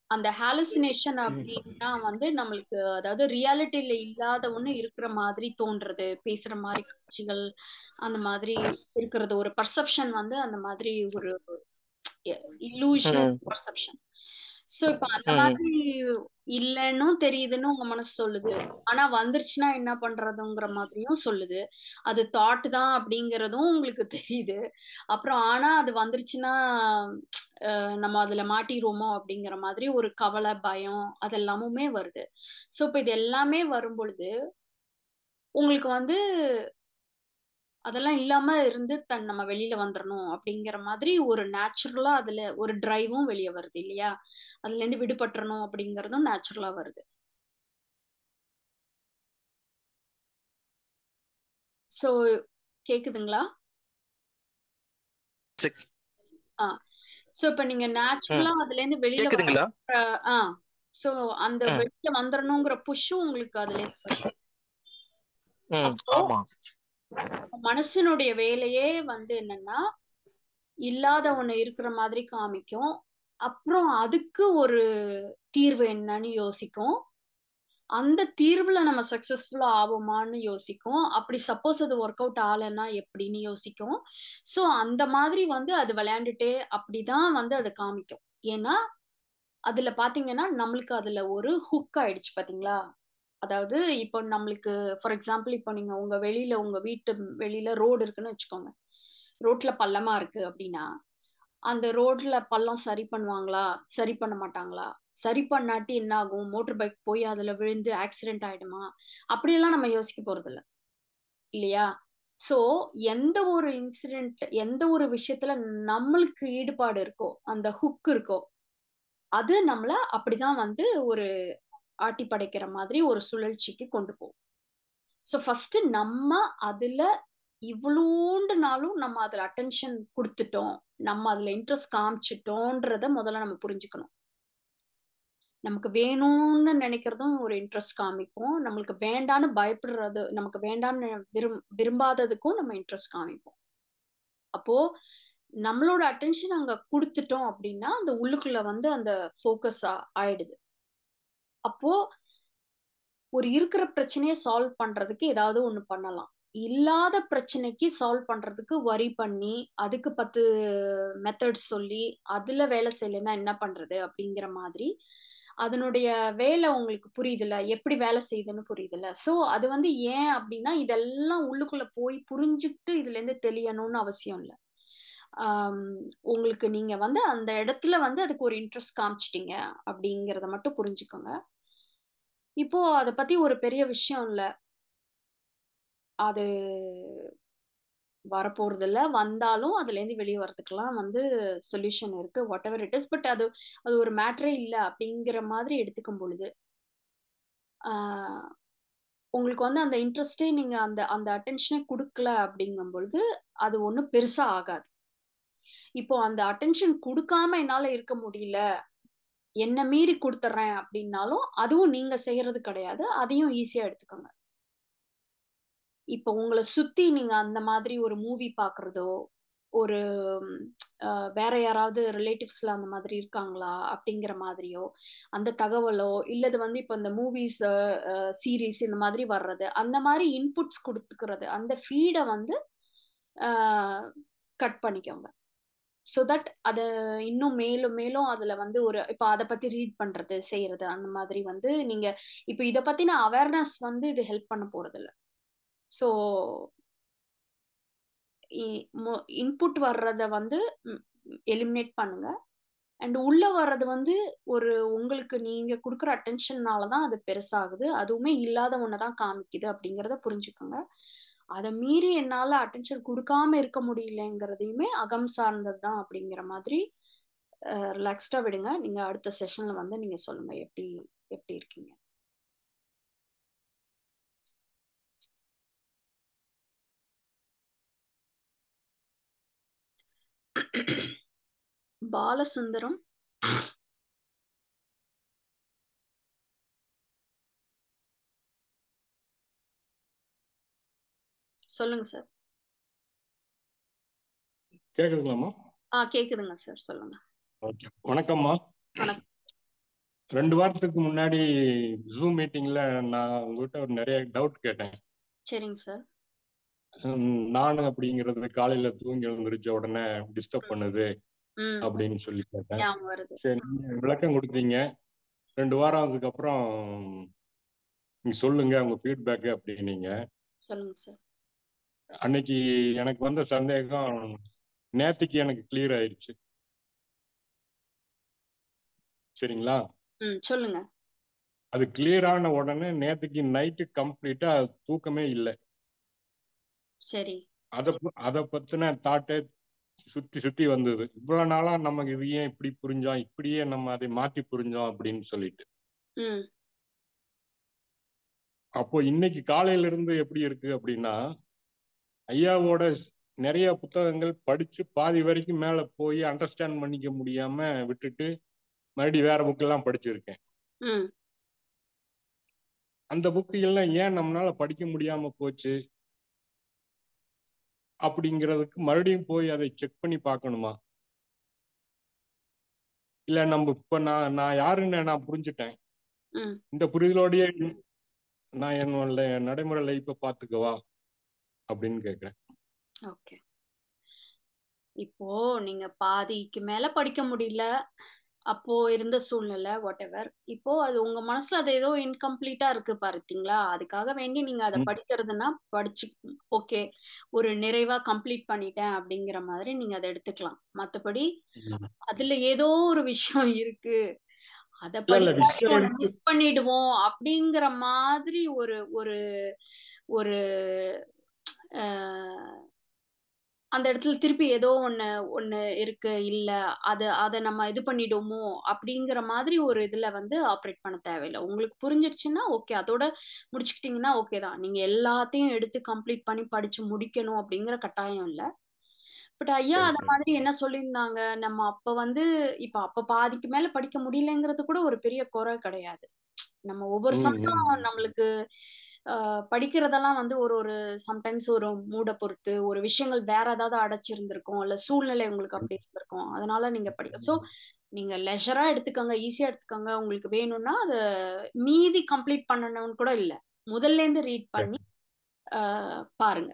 அந்த ஹாலுசினேஷன் ம். அப்படின்னா வந்து நம்மளுக்கு அதாவது ரியாலிட்டியில இல்லாத ஒண்ணு இருக்கிற மாதிரி தோன்றது பேசுற மாதிரி காட்சிகள் அந்த மாதிரி இருக்கிறது ஒரு பர்செப்ஷன் வந்து அந்த மாதிரி ஒரு இல்லூஷனல் ம். பர்செப்ஷன் சோ இப்ப அந்த ம். மாதிரி இல்லைன்னும் தெரியுதுன்னு உங்க மனசு சொல்லுது ஆனா வந்துருச்சுன்னா என்ன பண்றதுங்கிற மாதிரியும் சொல்லுது அது தாட் தான் அப்படிங்கறதும் உங்களுக்கு தெரியுது அப்புறம் ஆனா அது வந்துருச்சுன்னா அஹ், நம்ம அதுல மாட்டிருவோமோ அப்படிங்கிற மாதிரி ஒரு கவலை பயம் அதெல்லாமுமே வருது சோ இப்ப இது எல்லாமே வரும் பொழுது உங்களுக்கு வந்து அதெல்லாம் இல்லாம இருந்து தன் நம்ம வெளியில வந்துடணும் அப்படிங்கிற மாதிரி ஒரு நேச்சுரலா அதுல ஒரு டிரைவும் வெளியே வருது இல்லையா அதுல இருந்து விடுபட்டுறணும் அப்படிங்கறதும் நேச்சுரலா வருது சோ கேக்குதுங்களா சரி. ஆ சோ இப்ப நீங்க நேச்சுரலா அதுல இருந்து வெளியில கேக்குதுங்களா வர ஆ சோ அந்த ம். வெளியில வந்துடணுங்கிற புஷ்ஷும் உங்களுக்கு அதுல இருந்து வருது. ம். அப்போ ஆமா மனசினுடைய வேலையே வந்து என்னன்னா இல்லாத ஒண்ணு இருக்கிற மாதிரி காமிக்கும் அப்புறம் அதுக்கு ஒரு தீர்வு என்னன்னு யோசிக்கும் அந்த தீர்வுல நம்ம சக்சஸ்ஃபுல்லா ஆவோமான்னு யோசிக்கும் அப்படி சப்போஸ் அது ஒர்க் அவுட் ஆகலைன்னா எப்படின்னு யோசிக்கும் சோ அந்த மாதிரி வந்து அது விளையாண்டுட்டே அப்படிதான் வந்து அது காமிக்கும் ஏன்னா அதுல பாத்தீங்கன்னா நம்மளுக்கு அதுல ஒரு ஹுக் ஆயிடுச்சு பாத்தீங்களா அதாவது இப்போ நம்மளுக்கு ஃபார் எக்ஸாம்பிள் இப்போ நீங்க உங்க வெளியில உங்க வீட்டு வெளியில ரோடு இருக்குன்னு வச்சுக்கோங்க ரோட்ல பள்ளமா இருக்கு அப்படின்னா அந்த ரோட்ல பள்ளம் சரி பண்ணுவாங்களா சரி பண்ண மாட்டாங்களா சரி பண்ணாட்டி என்ன ஆகும் மோட்டர் பைக் போய் அதுல விழுந்து ஆக்சிடென்ட் ஆயிடுமா அப்படியெல்லாம் நம்ம யோசிக்க போறது இல்ல இல்லையா சோ எந்த ஒரு இன்சிடென்ட் எந்த ஒரு விஷயத்துல நம்மளுக்கு ஈடுபாடு இருக்கோ அந்த ஹுக் இருக்கோ அது நம்மள அப்படிதான் வந்து ஒரு ஆட்டி படைக்கிற மாதிரி ஒரு சுழற்சிக்கு கொண்டு போகும் ஸோ ஃபர்ஸ்ட் நம்ம அதுல இவ்வளோண்டு நாளும் நம்ம அதுல அட்டென்ஷன் கொடுத்துட்டோம் நம்ம அதுல இன்ட்ரெஸ்ட் காமிச்சிட்டோன்றத முதல்ல நம்ம புரிஞ்சுக்கணும் நமக்கு வேணும்னு நினைக்கிறதும் ஒரு இன்ட்ரெஸ்ட் காமிப்போம் நம்மளுக்கு வேண்டான்னு பயப்படுறது நமக்கு வேண்டான்னு விரும் விரும்பாததுக்கும் நம்ம இன்ட்ரெஸ்ட் காமிப்போம் அப்போ நம்மளோட அட்டென்ஷன் அங்க கொடுத்துட்டோம் அப்படின்னா அந்த உள்ளுக்குள்ள வந்து அந்த ஃபோக்கஸ் ஆயிடுது அப்போ ஒரு இருக்கிற பிரச்சனையை சால்வ் பண்றதுக்கு ஏதாவது ஒண்ணு பண்ணலாம் இல்லாத பிரச்சனைக்கு சால்வ் பண்றதுக்கு வரி பண்ணி அதுக்கு பத்து மெத்தட் சொல்லி அதுல வேலை செய்யலைன்னா என்ன பண்றது அப்படிங்கிற மாதிரி அதனுடைய வேலை உங்களுக்கு புரியுதுல்ல எப்படி வேலை செய்யுதுன்னு புரியுதுல்ல சோ அது வந்து ஏன் அப்படின்னா இதெல்லாம் உள்ளுக்குள்ள போய் புரிஞ்சுக்கிட்டு இதுல இருந்து தெளியணும்னு அவசியம் இல்லை ஆஹ் உங்களுக்கு நீங்க வந்து அந்த இடத்துல வந்து அதுக்கு ஒரு இன்ட்ரெஸ்ட் காமிச்சிட்டீங்க அப்படிங்கிறத மட்டும் புரிஞ்சுக்கோங்க இப்போ அதை பத்தி ஒரு பெரிய விஷயம் இல்ல அது வரப்போறது இல்ல வந்தாலும் அதுல இருந்து வெளியே வர்றதுக்கெல்லாம் வந்து சொல்யூஷன் இருக்கு whatever it is but அது அது ஒரு மேட்ரே இல்ல அப்படிங்கிற மாதிரி எடுத்துக்கும் பொழுது ஆஹ் உங்களுக்கு வந்து அந்த இன்ட்ரெஸ்டே நீங்க அந்த அந்த அட்டென்ஷனே கொடுக்கல அப்படிங்கும் பொழுது அது ஒன்றும் பெருசா ஆகாது இப்போ அந்த அட்டென்ஷன் கொடுக்காம என்னால இருக்க முடியல என்ன மீறி கொடுத்துட்றேன் அப்படின்னாலும் அதுவும் நீங்க செய்யறது கிடையாது அதையும் ஈஸியா எடுத்துக்கோங்க இப்போ உங்களை சுத்தி நீங்க அந்த மாதிரி ஒரு மூவி பாக்குறதோ ஒரு வேற யாராவது ரிலேட்டிவ்ஸ்ல அந்த மாதிரி இருக்காங்களா அப்படிங்கிற மாதிரியோ அந்த தகவலோ இல்லது வந்து இப்போ இந்த மூவிஸ் சீரீஸ் இந்த மாதிரி வர்றது அந்த மாதிரி இன்புட்ஸ் கொடுத்துக்கிறது அந்த ஃபீடை வந்து கட் பண்ணிக்கோங்க ஸோ தட் அதை இன்னும் மேலும் மேலும் அதுல வந்து ஒரு இப்போ அதை பத்தி ரீட் பண்றது செய்யறது அந்த மாதிரி வந்து நீங்க இப்போ இதை பத்தின அவேர்னஸ் வந்து இது ஹெல்ப் பண்ண போறது இல்லை ஸோ இன்புட் வர்றத வந்து எலிமினேட் பண்ணுங்க அண்ட் உள்ள வர்றது வந்து ஒரு உங்களுக்கு நீங்க கொடுக்குற அட்டென்ஷன்னால தான் அது பெருசாகுது அதுவுமே இல்லாத ஒன்று தான் காமிக்குது அப்படிங்கிறத புரிஞ்சுக்கோங்க அதை மீறி என்னால அட்டென்ஷன் கொடுக்காம இருக்க முடியலங்கிறதையுமே அகம் சார்ந்தது தான் அப்படிங்கிற மாதிரி ரிலாக்ஸ்டா விடுங்க நீங்க அடுத்த செஷன்ல வந்து நீங்க சொல்லுங்க எப்படி எப்படி இருக்கீங்க பாலசுந்தரம் சொல்லுங்க சார் கேக்குதுங்களாம்மா ஆ கேக்குதுங்க சார் சொல்லுங்க ஓகே வணக்கம்மா வணக்கம் ரெண்டு வாரத்துக்கு முன்னாடி ஜூம் மீட்டிங்ல நான் உங்ககிட்ட ஒரு நிறைய டவுட் கேட்டேன் சரிங்க சார் ஹம், நானு அப்படிங்கிறது காலையில தூங்கி எழுந்திரிச்ச உடனே டிஸ்டர்ப் பண்ணுது ம் அப்படின்னு சொல்லி கேட்டேன் ஞாபகம் வருது சரி நீங்க விளக்கம் கொடுத்தீங்க ரெண்டு வாரம் அதுக்கப்புறம் நீங்க சொல்லுங்க உங்க ஃபீட்பேக் அப்படின்னீங்க சொல்லுங்க சார் அன்னைக்கு எனக்கு வந்த சந்தேகம் நேத்திக்கு எனக்கு கிளியர் ஆயிடுச்சு சரிங்களா ம் சொல்லுங்க அது கிளியர் ஆன உடனே நேத்துக்கு நைட்டு கம்ப்ளீட்டா தூக்கமே இல்லை சரி அத ப- அத பத்தின தாட்டே சுத்தி சுத்தி வந்தது இவ்வளவு நாளா நமக்கு இது ஏன் இப்படி புரிஞ்சோம் இப்படியே நம்ம அதை மாத்தி புரிஞ்சோம் அப்படின்னு சொல்லிட்டு ம் அப்போ இன்னைக்கு காலையில இருந்து எப்படி இருக்கு அப்படின்னா ஐயாவோட ஸ்- நிறைய புத்தகங்கள் படிச்சு பாதி வரைக்கும் மேல போய் அண்டர்ஸ்டாண்ட் பண்ணிக்க முடியாம விட்டுட்டு மறுபடியும் வேற புக்கெல்லாம் படிச்சிருக்கேன் ம் அந்த புக்கு எல்லாம் ஏன் நம்மளால படிக்க முடியாம போச்சு அப்படிங்கிறதுக்கு மறுபடியும் போய் அதை செக் பண்ணி பார்க்கணுமா இல்ல நம்ம இப்ப நான் நான் யாருன்னு நான் புரிஞ்சுட்டேன் ம் இந்த புரிதலோடயே நான் என்னோட நடைமுறை லைஃப்பை பார்த்துக்கவா அப்படின்னு கேட்கிறேன் ஓகே இப்போ நீங்க பாதிக்கு மேல படிக்க முடியல அப்போ இருந்த சூழ்நிலை வாட் எவர் இப்போ அது உங்க மனசுல அது ஏதோ இன்கம்ப்ளீட்டா இருக்கு பாத்தீங்களா அதுக்காக வேண்டி நீங்க அதை ம், படிக்கிறதுனா படிச்சு ஓகே ஒரு நிறைவா கம்ப்ளீட் பண்ணிட்டேன் அப்படிங்கிற மாதிரி நீங்க அதை எடுத்துக்கலாம் மத்தபடி ம். அதுல ஏதோ ஒரு விஷயம் இருக்கு அத இல்ல இல்ல படிக்காட்டி விஷயம் ஒண்ணு இருக்கு மிஸ் பண்ணிடுவோம் அப்படிங்கிற மாதிரி ஒரு ஒரு ஒரு அஹ், அந்த இடத்துல திருப்பி ஏதோ ஒண்ணு ஒண்ணு இருக்கு இல்ல அது அதை நம்ம இது பண்ணிடுவோமோ அப்படிங்கிற மாதிரி ஒரு இதுல வந்து ஆப்ரேட் பண்ண தேவையில்லை உங்களுக்கு புரிஞ்சிருச்சுன்னா ஓகே அதோட முடிச்சுக்கிட்டீங்கன்னா ஓகே தான் நீங்க எல்லாத்தையும் எடுத்து கம்ப்ளீட் பண்ணி படிச்சு முடிக்கணும் அப்படிங்கிற கட்டாயம் இல்ல பட் ஐயா சரி அத சரி மாதிரி என்ன சொல்லியிருந்தாங்க நம்ம அப்ப வந்து இப்ப அப்ப பாதிக்கு மேல படிக்க முடியலங்கிறது கூட ஒரு பெரிய குறை கிடையாது நம்ம ஒவ்வொரு ம் சமயம் ம் நம்மளுக்கு ஆஹ், படிக்கிறதெல்லாம் வந்து ஒரு ஒரு சம்டைம்ஸ் ஒரு மூடை பொறுத்து ஒரு விஷயங்கள் வேற ஏதாவது அடைச்சிருந்திருக்கும் இல்ல சூழ்நிலை உங்களுக்கு அப்படி இருந்திருக்கும் அதனால நீங்க படிக்க ஸோ நீங்க லெஷரா எடுத்துக்கோங்க ஈஸியா எடுத்துக்கோங்க உங்களுக்கு வேணும்னா அதை மீதி கம்ப்ளீட் பண்ணணும்னு கூட இல்ல முதல்ல இருந்து ரீட் பண்ணி ஆஹ், பாருங்க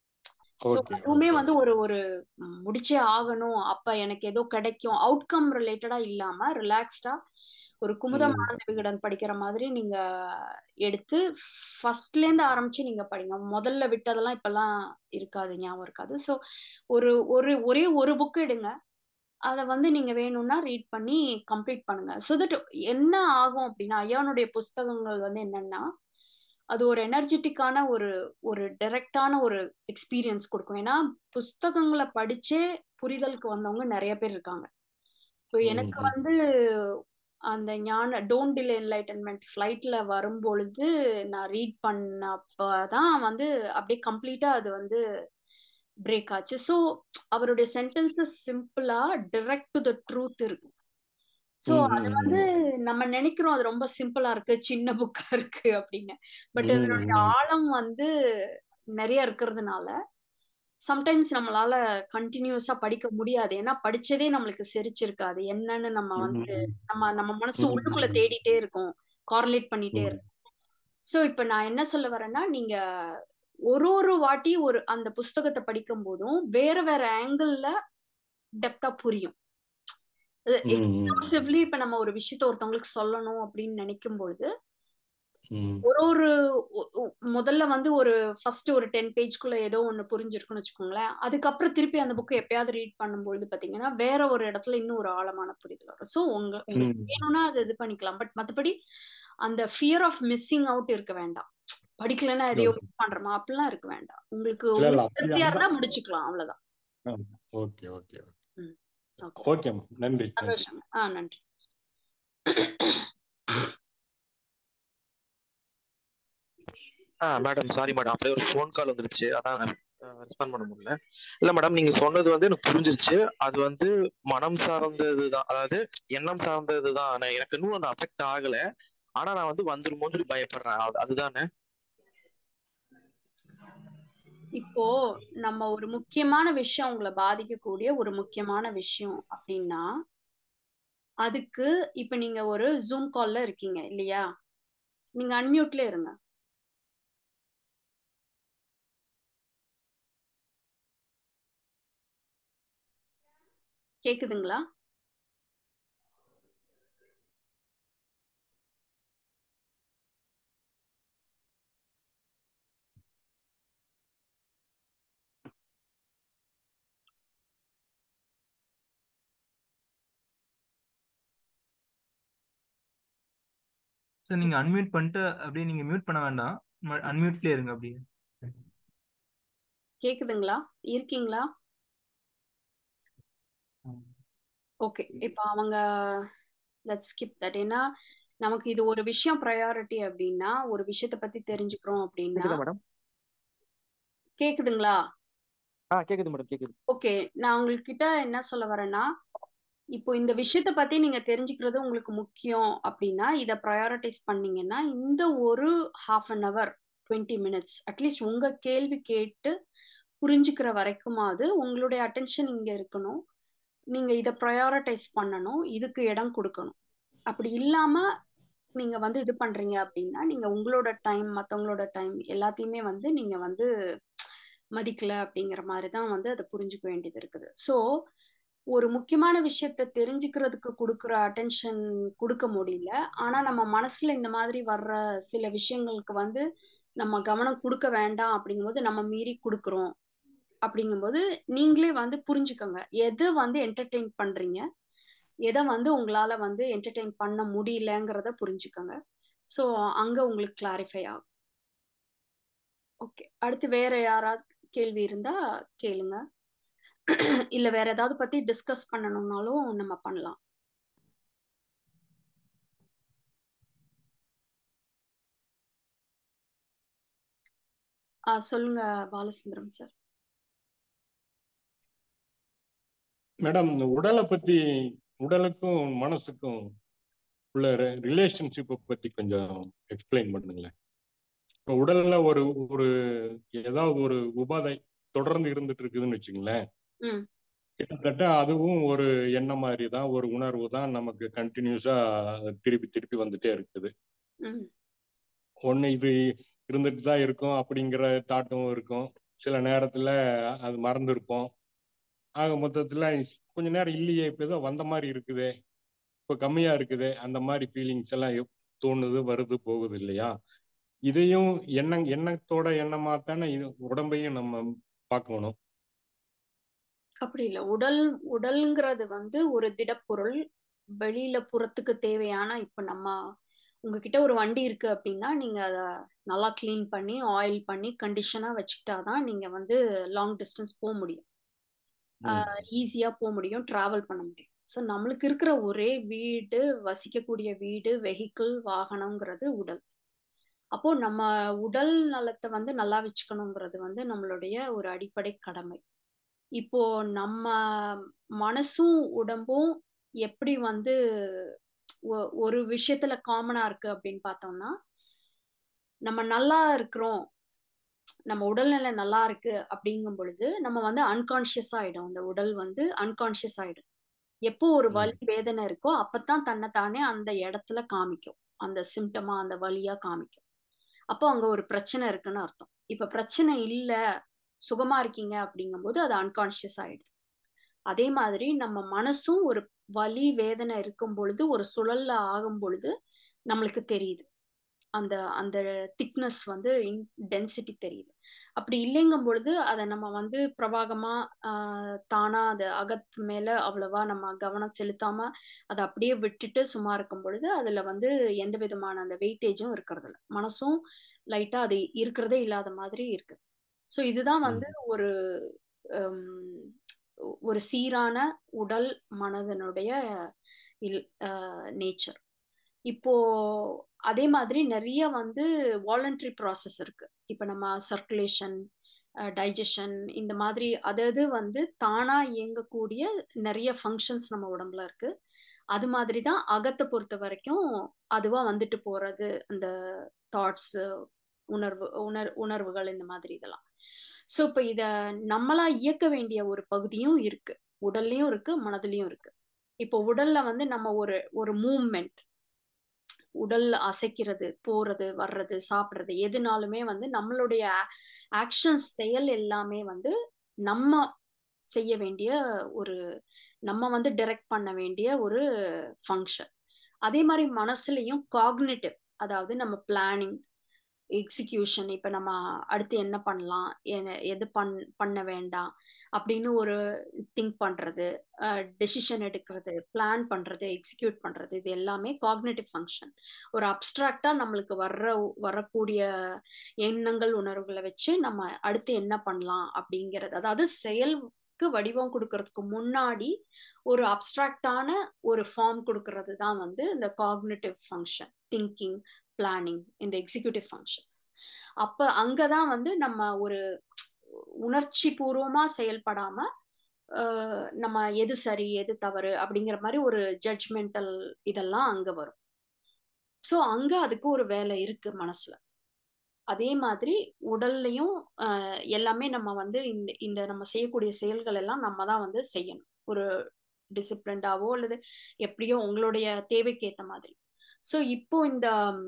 ஸோ ஓகே அதுவுமே ஓகே வந்து ஒரு ஒரு ம், முடிச்சே ஆகணும் அப்ப எனக்கு ஏதோ கிடைக்கும் அவுட்கம் ரிலேட்டடா இல்லாம ரிலாக்ஸ்டா ஒரு குமுதம் ம் ஆனந்த விகடன் படிக்கிற மாதிரி நீங்க எடுத்து ஃபர்ஸ்ட்ல இருந்து ஆரம்பிச்சு நீங்க படிங்க முதல்ல விட்டதெல்லாம் இப்பெல்லாம் இருக்காது ஞாபகம் இருக்காது ஸோ ஒரு ஒரு ஒரே ஒரு புக் எடுங்க அதை வந்து நீங்க வேணும்னா ரீட் பண்ணி கம்ப்ளீட் பண்ணுங்க ஸோ தட் என்ன ஆகும் அப்படின்னா ஐயானுடைய புஸ்தகங்கள் வந்து என்னன்னா அது ஒரு எனர்ஜெட்டிக்கான ஒரு ஒரு டைரக்டான ஒரு எக்ஸ்பீரியன்ஸ் கொடுக்கும் ஏன்னா புஸ்தகங்களை படிச்சே புரிதலுக்கு வந்தவங்க நிறைய பேர் இருக்காங்க இப்போ ம் எனக்கு ம் வந்து அந்த ஞான டோன்ட் டிலே என்லைட்டன்மெண்ட் ஃப்ளைட்ல வரும்பொழுது நான் ரீட் பண்ணப்பதான் வந்து அப்படியே கம்ப்ளீட்டா அது வந்து பிரேக் ஆச்சு ஸோ அவருடைய சென்டென்சஸ் சிம்பிளா டிரெக்ட் டு த ட்ரூத் இருக்கு ஸோ ம் அது ம் வந்து ம் நம்ம நினைக்கிறோம் அது ரொம்ப சிம்பிளா இருக்கு சின்ன புக்கா இருக்கு அப்படின்னு பட் ம் அதனுடைய ம் ஆழம் வந்து நிறைய இருக்கிறதுனால சம்டைம்ஸ் நம்மளால கண்டினியூஸா படிக்க முடியாது ஏன்னா படிச்சதே நம்மளுக்கு செரிச்சிருக்காது என்னன்னு நம்ம வந்து ம் நம்ம நம்ம மனசு ம் உள்ளுக்குள்ள ம் தேடிட்டே இருக்கும் கார்லேட் பண்ணிட்டே ம் இருக்கும் ஸோ இப்போ நான் என்ன சொல்ல வரேன்னா நீங்க ஒரு ஒரு வாட்டி ஒரு அந்த புஸ்தகத்தை படிக்கும் போதும் வேற வேற ஆங்கிள் டெப்தா புரியும் ம் ம் எக்ஸ்க்ளூசிவ்லி இப்ப நம்ம ஒரு விஷயத்த ஒருத்தவங்களுக்கு சொல்லணும் அப்படின்னு நினைக்கும் பொழுது ம் ஒரு ஒரு ஒ- ஒ- முதல்ல வந்து ஒரு ஃபர்ஸ்ட் ஒரு டென் பேஜ்க்குள்ள ஏதோ ஒன்று புரிஞ்சிருக்குன்னு வச்சுக்கோங்களேன் அதுக்கப்புறம் திருப்பி அந்த புக்கை எப்பயாவது ரீட் பண்ணும்பொழுது பாத்தீங்கன்னா வேற ஒரு இடத்துல இன்னும் ஒரு ஆழமான புரிதல் வரும் ஸோ உங்க உங்களுக்கு ம் வேணும்னா அது இது பண்ணிக்கலாம் பட் மற்றபடி அந்த ஃபியர் ஆஃப் மிஸ்ஸிங் அவுட் இருக்க வேண்டாம் படிக்கலைன்னா இல்ல எதையோ மிஸ் பண்றோமா அப்படிலாம் இருக்க வேண்டாம் உங்களுக்கு இல்ல இல்ல உங்களுக்கு அப்படி திருப்தியா அந்த இருந்தா முடிச்சுக்கலாம் அவ்வளவுதான் okay okay hmm okay okay நன்றி நன்றி சந்தோஷம் ஆ நன்றி ஆ மேடம் சாரி மேடம் அப்படியே ஒரு ஃபோன் கால் வந்துருச்சு அதான் ரெஸ்பாண்ட் பண்ண முடியல இல்ல மேடம் நீங்க சொன்னது வந்து எனக்கு புரிஞ்சிருச்சு அது வந்து மனம் சார்ந்ததுதான் அதாவது எண்ணம் சார்ந்ததுதான் ஆனா எனக்கு இன்னும் அந்த அஃபெக்ட் ஆகல ஆனா நான் வந்து வந்துருமோன்னு சொல்லி பயப்படுறேன் அது- அதுதானே இப்போ நம்ம ஒரு முக்கியமான விஷயம் உங்களை பாதிக்கக்கூடிய ஒரு முக்கியமான விஷயம் அப்படின்னா அதுக்கு இப்ப நீங்க ஒரு ஜூம் கால்ல இருக்கீங்க இல்லையா நீங்க அன்மியூட்ல இருங்க கேக்குதுங்களா சார் நீங்க அன்மியூட் பண்ணிட்டு அப்படியே நீங்க மியூட் பண்ண வேண்டாம் அன்மியூட்லயே இருங்க அப்படியே கேக்குதுங்களா இருக்கீங்களா ஓகே இப்போ அவங்க லெட்ஸ் ஸ்கிப் தட் ஏன்னா நமக்கு இது ஒரு விஷயம் ப்ரையாரிட்டி அப்படின்னா ஒரு விஷயத்தை பத்தி தெரிஞ்சுக்கிறோம் அப்படின்னா கேக்குதா மேடம் கேக்குதுங்களா ஆ கேக்குது மேடம் கேக்குது ஓகே நான் உங்ககிட்ட என்ன சொல்ல வரேன்னா இப்போ இந்த விஷயத்த பத்தி நீங்க தெரிஞ்சுக்கிறது உங்களுக்கு முக்கியம் அப்படின்னா இதை ப்ரையாரிட்டைஸ் பண்ணீங்கன்னா இந்த ஒரு half an hour twenty minutes at least உங்க கேள்வி கேட்டு புரிஞ்சுக்கிற வரைக்குமாவது உங்களுடைய அட்டென்ஷன் இங்க இருக்கணும் நீங்க இதை ப்ரையாரிட்டைஸ் பண்ணணும் இதுக்கு இடம் கொடுக்கணும் அப்படி இல்லாம நீங்க வந்து இது பண்றீங்க அப்படின்னா நீங்க உங்களோட டைம் மத்தவங்களோட டைம் எல்லாத்தையுமே வந்து நீங்க வந்து மதிக்கல அப்படிங்கிற மாதிரி தான் வந்து அதை புரிஞ்சுக்க வேண்டியது இருக்குது ஸோ ஒரு முக்கியமான விஷயத்த தெரிஞ்சுக்கிறதுக்கு கொடுக்குற அட்டென்ஷன் கொடுக்க முடியல ஆனா நம்ம மனசுல இந்த மாதிரி வர்ற சில விஷயங்களுக்கு வந்து நம்ம கவனம் கொடுக்க வேண்டாம் அப்படிங்கும்போது நம்ம மீறி கொடுக்குறோம் அப்படிங்கும்போது நீங்களே வந்து புரிஞ்சுக்கோங்க எது வந்து என்டர்டெயின் பண்றீங்க எதை வந்து உங்களால வந்து என்டர்டெயின் பண்ண முடியலங்கிறத புரிஞ்சுக்கோங்க ஸோ அங்க உங்களுக்கு கிளாரிஃபை ஆகும் ஓகே அடுத்து வேற யாராவது கேள்வி இருந்தா கேளுங்க இல்ல வேற ஏதாவது பத்தி டிஸ்கஸ் பண்ணணும்னாலும் நம்ம பண்ணலாம் ஆ சொல்லுங்க பாலசுந்தரம் சார் மேடம் இந்த உடலை பத்தி உடலுக்கும் மனசுக்கும் உள்ள ரிலேஷன்ஷிப்பை பத்தி கொஞ்சம் எக்ஸ்பிளைன் பண்ணுங்களேன் இப்போ உடல்ல ஒரு ஒரு ஏதாவது ஒரு உபாதை தொடர்ந்து இருந்துட்டு இருக்குதுன்னு வச்சுங்களேன் ம் கிட்டத்தட்ட அதுவும் ஒரு எண்ணம் மாதிரி தான் ஒரு உணர்வு தான் நமக்கு கண்டினியூஸா திருப்பி திருப்பி வந்துட்டே இருக்குது ம் ஒண்ணு இது இருந்துட்டு தான் இருக்கும் அப்படிங்கிற தாட்டும் இருக்கும் சில நேரத்துல அது மறந்துருப்போம் ஆக மொத்தத்துல கொஞ்ச நேரம் இல்லையே இப்ப ஏதோ வந்த மாதிரி இருக்குதே இப்ப கம்மியா இருக்குதே அந்த மாதிரி ஃபீலிங்ஸ் எல்லாம் எப்- தோணுது வருது போகுது இல்லையா இதையும் எண்ணம் எண்ணத்தோட எண்ணமா தானே இது உடம்பையும் நம்ம பார்க்கணும் அப்படி இல்லை உடல் உடல்ங்கிறது வந்து ஒரு திடப்பொருள் வெளியில புறத்துக்கு தேவையான இப்ப நம்ம உங்ககிட்ட ஒரு வண்டி இருக்கு அப்படின்னா நீங்க அதை நல்லா க்ளீன் பண்ணி ஆயில் பண்ணி கண்டிஷனா வச்சுக்கிட்டாதான் நீங்க வந்து லாங் டிஸ்டன்ஸ் போக முடியும் ம். ஈஸியா போக முடியும் டிராவல் பண்ண முடியும் ஸோ நம்மளுக்கு இருக்கிற ஒரே வீடு வசிக்கக்கூடிய வீடு வெஹிக்கிள் வாகனம்ங்கிறது உடல் அப்போ நம்ம உடல் நலத்தை வந்து நல்லா வச்சுக்கணுங்கிறது வந்து நம்மளுடைய ஒரு அடிப்படை கடமை இப்போ நம்ம மனசும் உடம்பும் எப்படி வந்து ஒ- ஒரு விஷயத்துல காமனா இருக்கு அப்படின்னு பார்த்தோம்னா நம்ம நல்லா இருக்கிறோம் நம்ம உடல்நிலை நல்லா இருக்கு அப்படிங்கும் பொழுது நம்ம வந்து அன்கான்ஷியஸ் ஆயிடும் அந்த உடல் வந்து அன்கான்ஷியஸ் ஆயிடும் எப்போ ஒரு ம். வலி வேதனை இருக்கோ அப்பதான் தன்னை தானே அந்த இடத்துல காமிக்கும் அந்த சிம்டமா அந்த வலியா காமிக்கும் அப்போ அங்க ஒரு பிரச்சனை இருக்குன்னு அர்த்தம் இப்ப பிரச்சனை இல்ல சுகமா இருக்கீங்க அப்படிங்கும்போது அது அன்கான்ஷியஸ் ஆயிடும் அதே மாதிரி நம்ம மனசும் ஒரு வலி வேதனை இருக்கும் பொழுது ஒரு சுழல்ல ஆகும் பொழுது நம்மளுக்கு தெரியுது அந்த அந்த திக்னஸ் வந்து டென்சிட்டி தெரியுது அப்படி இல்லைங்கும் பொழுது அதை நம்ம வந்து பிரவாகமா ஆஹ், தானா அது அகத்து மேல அவ்வளவா நம்ம கவனம் செலுத்தாம அதை அப்படியே விட்டுட்டு சும்மா இருக்கும் பொழுது அதுல வந்து எந்த விதமான அந்த வெயிட்டேஜும் இருக்கிறது இல்ல மனசும் லைட்டா அது இருக்கிறதே இல்லாத மாதிரி இருக்கு ஸோ இதுதான் வந்து ஒரு ஹம், ஒரு சீரான உடல் மனதனுடைய நேச்சர் இப்போ அதே மாதிரி நிறைய வந்து வாலண்டரி ப்ராசஸ் இருக்கு இப்போ நம்ம சர்க்குலேஷன் டைஜஷன் இந்த மாதிரி அதாவது வந்து தானா இயங்கக்கூடிய நிறைய ஃபங்க்ஷன்ஸ் நம்ம உடம்புல இருக்கு அது மாதிரி தான் அகத்தை பொறுத்த வரைக்கும் அதுவா வந்துட்டு போறது அந்த தாட்ஸ் உணர்வு உணர் உணர்வுகள் இந்த மாதிரி இதெல்லாம் ஸோ இப்போ இத நம்மளா இயக்க வேண்டிய ஒரு பகுதியும் இருக்கு உடல்லையும் இருக்கு மனதிலையும் இருக்கு இப்போ உடல்ல வந்து நம்ம ஒரு ஒரு மூவ்மெண்ட் உடல் அசைக்கிறது போறது வர்றது சாப்பிடுறது எதுனாலுமே வந்து நம்மளுடைய ஆக்ஷன்ஸ் செயல் எல்லாமே வந்து நம்ம செய்ய வேண்டிய ஒரு நம்ம வந்து டைரக்ட் பண்ண வேண்டிய ஒரு ஃபங்க்ஷன் அதே மாதிரி மனசுலயும் காக்னேட்டிவ் அதாவது நம்ம பிளானிங் எக்ஸிக்யூஷன் இப்போ நம்ம அடுத்து என்ன பண்ணலாம் எ- எது பண் பண்ண வேண்டாம் அப்படின்னு ஒரு திங்க் பண்றது டெசிஷன் எடுக்கிறது பிளான் பண்றது எக்ஸிக்யூட் பண்றது இது எல்லாமே காக்னேட்டிவ் ஃபங்க்ஷன் ஒரு அப்ட்ராக்டா நம்மளுக்கு வர்ற வரக்கூடிய எண்ணங்கள் உணர்வுகளை வச்சு நம்ம அடுத்து என்ன பண்ணலாம் அப்படிங்கிறது அதாவது செயலுக்கு வடிவம் கொடுக்கறதுக்கு முன்னாடி ஒரு அப்ட்ராக்டான ஒரு ஃபார்ம் கொடுக்கறது தான் வந்து இந்த காக்னேட்டிவ் ஃபங்க்ஷன் திங்கிங் பிளானிங் இந்த எக்ஸிக்யூட்டிவ் ஃபங்க்ஷன்ஸ் அப்ப அங்கதான் வந்து நம்ம ஒரு உணர்ச்சி பூர்வமா செயல்படாம அஹ், நம்ம எது சரி எது தவறு அப்படிங்கிற மாதிரி ஒரு ஜட்ஜ்மெண்டல் இதெல்லாம் அங்க வரும் ஸோ அங்க அதுக்கு ஒரு வேலை இருக்கு மனசுல அதே மாதிரி உடல்லையும் அஹ், எல்லாமே நம்ம வந்து இந்த இந்த நம்ம செய்யக்கூடிய செயல்கள் எல்லாம் நம்ம தான் வந்து செய்யணும் ஒரு டிசிப்ளின்டாவோ அல்லது எப்படியோ உங்களுடைய தேவைக்கு ஏத்த மாதிரி ஸோ இப்போ இந்த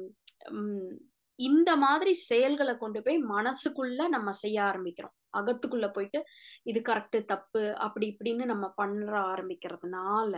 ம், இந்த மாதிரி செயல்களை கொண்டு போய் மனசுக்குள்ள நம்ம செய்ய ஆரம்பிக்கிறோம் அகத்துக்குள்ள போயிட்டு இது கரெக்ட் தப்பு அப்படி இப்படின்னு நம்ம பண்ண ஆரம்பிக்கிறதுனால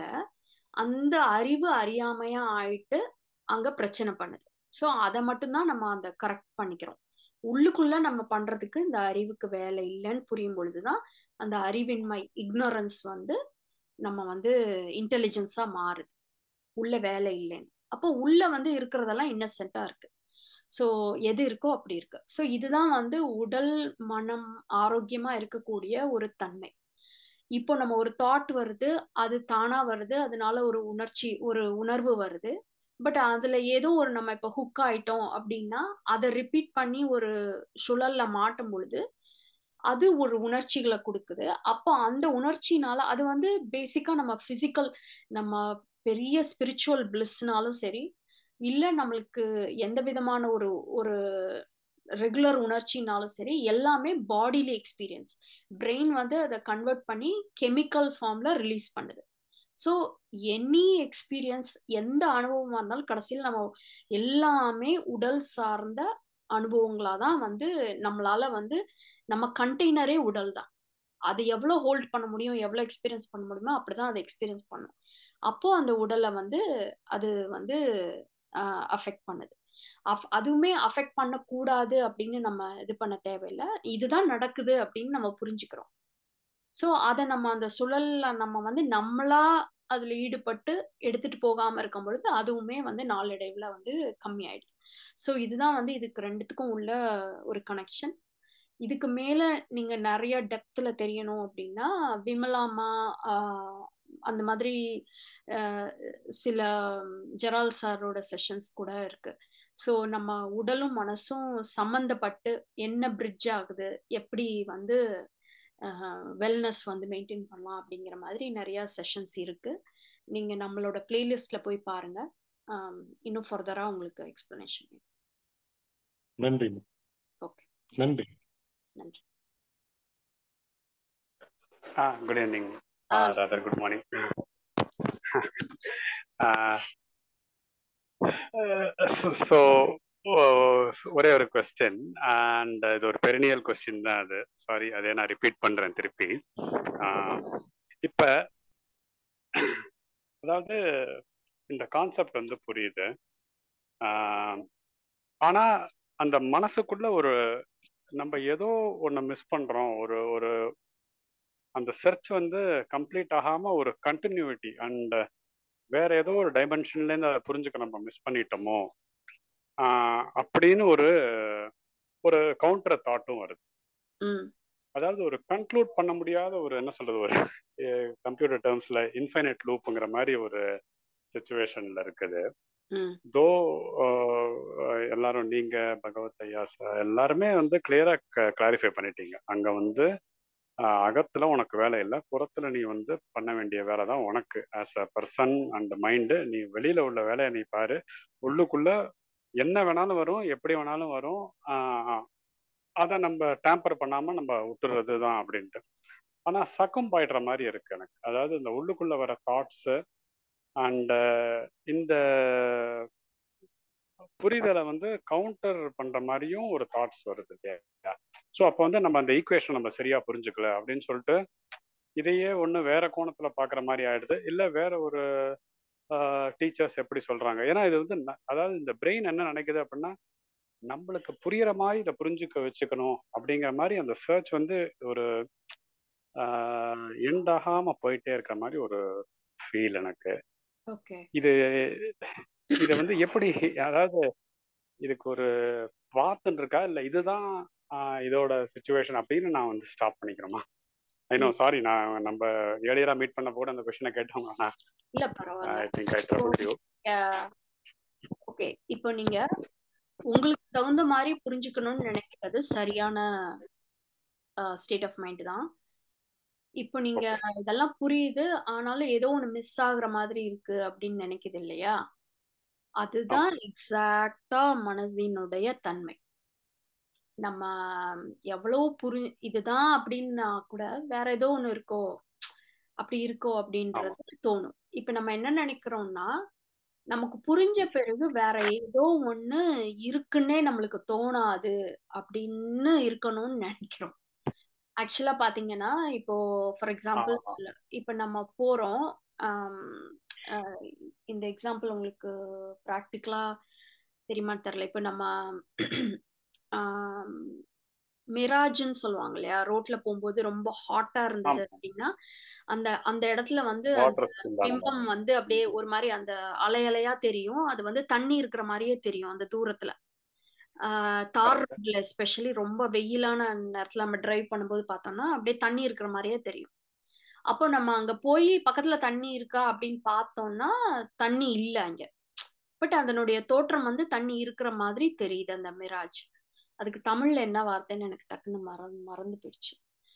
அந்த அறிவு அறியாமையா ஆயிட்டு அங்க பிரச்சனை பண்ணுது ஸோ அதை மட்டும்தான் நம்ம அந்த கரெக்ட் பண்ணிக்கிறோம் உள்ளுக்குள்ள நம்ம பண்றதுக்கு இந்த அறிவுக்கு வேலை இல்லைன்னு புரியும் பொழுதுதான் அந்த அறிவின்மை இக்னோரன்ஸ் வந்து நம்ம வந்து இன்டெலிஜென்ஸா மாறுது உள்ள வேலை இல்லைன்னு அப்போ உள்ள வந்து இருக்கிறதெல்லாம் இன்னசென்ட்டா இருக்கு ஸோ எது இருக்கோ அப்படி இருக்கு ஸோ இதுதான் வந்து உடல் மனம் ஆரோக்கியமா இருக்கக்கூடிய ஒரு தன்மை இப்போ நம்ம ஒரு தாட் வருது அது தானா வருது அதனால ஒரு உணர்ச்சி ஒரு உணர்வு வருது பட் அதுல ஏதோ ஒரு நம்ம இப்போ ஹுக் ஆயிட்டோம் அப்படின்னா அதை ரிப்பீட் பண்ணி ஒரு சுழல்ல மாட்டும் பொழுது அது ஒரு உணர்ச்சிகளை கொடுக்குது அப்போ அந்த உணர்ச்சினால அது வந்து பேசிக்கா நம்ம பிசிக்கல் நம்ம பெரிய ஸ்பிரிச்சுவல் பிளிஸ்னாலும் சரி இல்ல நம்மளுக்கு எந்த விதமான ஒரு ஒரு ரெகுலர் உணர்ச்சினாலும் சரி எல்லாமே பாடியில எக்ஸ்பீரியன்ஸ் பிரெயின் வந்து அதை கன்வெர்ட் பண்ணி கெமிக்கல் ஃபார்ம்ல ரிலீஸ் பண்ணுது ஸோ எனி எக்ஸ்பீரியன்ஸ் எந்த அனுபவமா இருந்தாலும் கடைசியில் நம்ம எல்லாமே உடல் சார்ந்த அனுபவங்களா தான் வந்து நம்மளால வந்து நம்ம கண்டெய்னரே உடல் தான் அது எவ்வளோ ஹோல்ட் பண்ண முடியும் எவ்வளோ எக்ஸ்பீரியன்ஸ் பண்ண முடியுமோ அப்படிதான் அதை எக்ஸ்பீரியன்ஸ் பண்ணும் அப்போ அந்த உடலை வந்து அது வந்து அஃபெக்ட் பண்ணுது அஃப் அதுவுமே அஃபெக்ட் பண்ணக்கூடாது அப்படின்னு நம்ம இது பண்ண தேவையில்லை இதுதான் நடக்குது அப்படின்னு நம்ம புரிஞ்சுக்கிறோம் ஸோ அதை நம்ம அந்த சுழல்ல நம்ம வந்து நம்மளா அதுல ஈடுபட்டு எடுத்துட்டு போகாம இருக்கும் பொழுது அதுவுமே வந்து நாளடைவுல வந்து கம்மி ஆயிடுது ஸோ இதுதான் வந்து இதுக்கு ரெண்டுத்துக்கும் உள்ள ஒரு கனெக்ஷன் இதுக்கு மேல நீங்க நிறைய டெப்த்ல தெரியணும் அப்படின்னா விமலாமா ஆஹ் அந்த மாதிரி ஆஹ் சில ஜெரால் சாரோட செஷன்ஸ் கூட இருக்கு ஸோ நம்ம உடலும் மனசும் சம்மந்தப்பட்டு என்ன பிரிட்ஜ் ஆகுது எப்படி வந்து வெல்னஸ் வந்து மெயின்டைன் பண்ணலாம் அப்படிங்கிற மாதிரி நிறைய செஷன்ஸ் இருக்கு நீங்க நம்மளோட பிளேலிஸ்ட்ல போய் பாருங்க ஆம், இன்னும் ஃபர்தரா உங்களுக்கு எக்ஸ்பிளனேஷன் நன்றி ஓகே நன்றி நன்றி Ah, good evening, ஆ uh, rather good morning. uh, so, uh, ஒரே ஒரு கொஸ்டின் அண்ட் இது ஒரு பெரினியல் கொஸ்டின் தான் அது சாரி அதே நான் ரிப்பீட் பண்றேன் திருப்பி Uh, இப்ப அதாவது இந்த கான்செப்ட் வந்து புரியுது Uh, ஆனா அந்த மனசுக்குள்ள ஒரு நம்ம ஏதோ ஒண்ணு மிஸ் பண்றோம் ஒரு ஒரு அந்த சர்ச் வந்து கம்ப்ளீட் ஆகாம ஒரு கண்டினியூட்டி அண்ட் வேற ஏதோ ஒரு டைமென்ஷன்ல இருந்து அதை புரிஞ்சுக்க நம்ம மிஸ் பண்ணிட்டோமோ ஆஹ் அப்படின்னு ஒரு ஒரு கவுண்டர் தாட்டும் வருது ம் அதாவது ஒரு கன்க்ளூட் பண்ண முடியாத ஒரு என்ன சொல்றது ஒரு கம்ப்யூட்டர் டேர்ம்ஸ்ல இன்ஃபைனைட் லூப்புங்கிற மாதிரி ஒரு சுச்சுவேஷன்ல இருக்குது ம் தோ எல்லாரும் நீங்க பகவத் ஐயா sir எல்லாருமே வந்து கிளியரா கிளாரிஃபை பண்ணிட்டீங்க அங்க வந்து ஆஹ் அகத்துல உனக்கு வேலை இல்லை புறத்துல நீ வந்து பண்ண வேண்டிய வேலை தான் உனக்கு as a person and mind நீ வெளியில உள்ள வேலையை நீ பாரு உள்ளுக்குள்ள என்ன வேணாலும் வரும் எப்படி வேணாலும் வரும் ஆஹ் அதை நம்ம டேம்பர் பண்ணாம நம்ம விட்டுறது தான் அப்படின்ட்டு ஆனா சக்கம் பாயிடுற மாதிரி இருக்கு எனக்கு அதாவது இந்த உள்ளுக்குள்ள வர தாட்ஸ் அண்ட் இந்த புரிதலை வந்து கவுண்டர் பண்ற மாதிரியும் ஒரு தாட்ஸ் வருது இல்லையா ஸோ அப்போ வந்து நம்ம அந்த ஈக்குவேஷன் நம்ம சரியா புரிஞ்சுக்கல அப்படின்னு சொல்லிட்டு இதையே ஒன்று வேற கோணத்துல பார்க்குற மாதிரி ஆயிடுது இல்லை வேற ஒரு டீச்சர்ஸ் எப்படி சொல்றாங்க ஏன்னா இது வந்து ந- அதாவது இந்த பிரெயின் என்ன நினைக்குது அப்படின்னா நம்மளுக்கு புரியுற மாதிரி இதை புரிஞ்சுக்க வச்சுக்கணும் அப்படிங்கிற மாதிரி அந்த சர்ச் வந்து ஒரு எண்ட் ஆகாம போயிட்டே இருக்கிற மாதிரி ஒரு ஃபீல் எனக்கு ஓகே இது இதை வந்து எப்படி அதாவது இதுக்கு ஒரு பாத்துன்னு இருக்கா இல்லை இதுதான் ஆஹ் இதோட சுச்சுவேஷன் அப்படின்னு நான் வந்து ஸ்டாப் பண்ணிக்கிறோமா ஐநோ சாரி நான் நம்ம ஏழியரா மீட் பண்ண கூட அந்த கொஸ்டினை கேட்டோம் நான் இல்ல பரவாயில்ல I think I trouble you okay இப்போ நீங்க உங்களுக்கு தகுந்த மாதிரி புரிஞ்சுக்கணும்னு நினைக்கிறது சரியான ஸ்டேட் ஆஃப் மைண்ட் தான் இப்போ நீங்க ஓகே இதெல்லாம் புரியுது ஆனாலும் ஏதோ ஒண்ணு மிஸ் ஆகுற மாதிரி இருக்கு அப்படின்னு நினைக்குது இல்லையா அதுதான் ஆமா எக்ஸாக்டா மனதினுடைய தன்மை நம்ம எவ்வளவு புரி இதுதான் அப்படின்னா கூட வேற ஏதோ ஒண்ணு இருக்கோ அப்படி இருக்கோ ஆமா அப்படின்றது தோணும் இப்ப நம்ம என்ன நினைக்கிறோம்னா நமக்கு புரிஞ்ச பிறகு வேற ஏதோ ஒண்ணு இருக்குன்னே நம்மளுக்கு தோணாது அப்படின்னு இருக்கணும்னு நினைக்கிறோம் ஆக்சுவலா பாத்தீங்கன்னா இப்போ ஃபார் எக்ஸாம்பிள் ஆமா இப்ப நம்ம போறோம் ஆம், அஹ் இந்த எக்ஸாம்பிள் உங்களுக்கு ப்ராக்டிக்கலா தெரியுமா தெரியல இப்போ நம்ம ஆம், மிராஜ்னு சொல்லுவாங்க இல்லையா ரோட்ல போகும்போது ரொம்ப ஹாட்டா இருந்தது ஆமா அப்படின்னா அந்த அந்த இடத்துல வந்து அந்த வாட்டர் ஸ்கின் பிம்பம் வந்து அப்படியே ஒரு மாதிரி அந்த அலை அலையா தெரியும் அது வந்து தண்ணி இருக்கிற மாதிரியே தெரியும் அந்த தூரத்துல ஆஹ் தார் கரெக்ட் ரோட்ல எஸ்பெஷலி ரொம்ப வெயிலான நேரத்துல நம்ம டிரைவ் பண்ணும்போது பார்த்தோம்னா அப்படியே தண்ணி இருக்கிற மாதிரியே தெரியும் அப்போ நம்ம அங்க போய் பக்கத்துல தண்ணி இருக்கா அப்படின்னு பார்த்தோம்னா தண்ணி இல்ல அங்க பட் அதனுடைய தோற்றம் வந்து தண்ணி இருக்கிற மாதிரி தெரியுது அந்த மிராஜ் அதுக்கு தமிழ்ல என்ன வார்த்தைன்னு எனக்கு டக்குன்னு மறந்து மறந்து போயிடுச்சு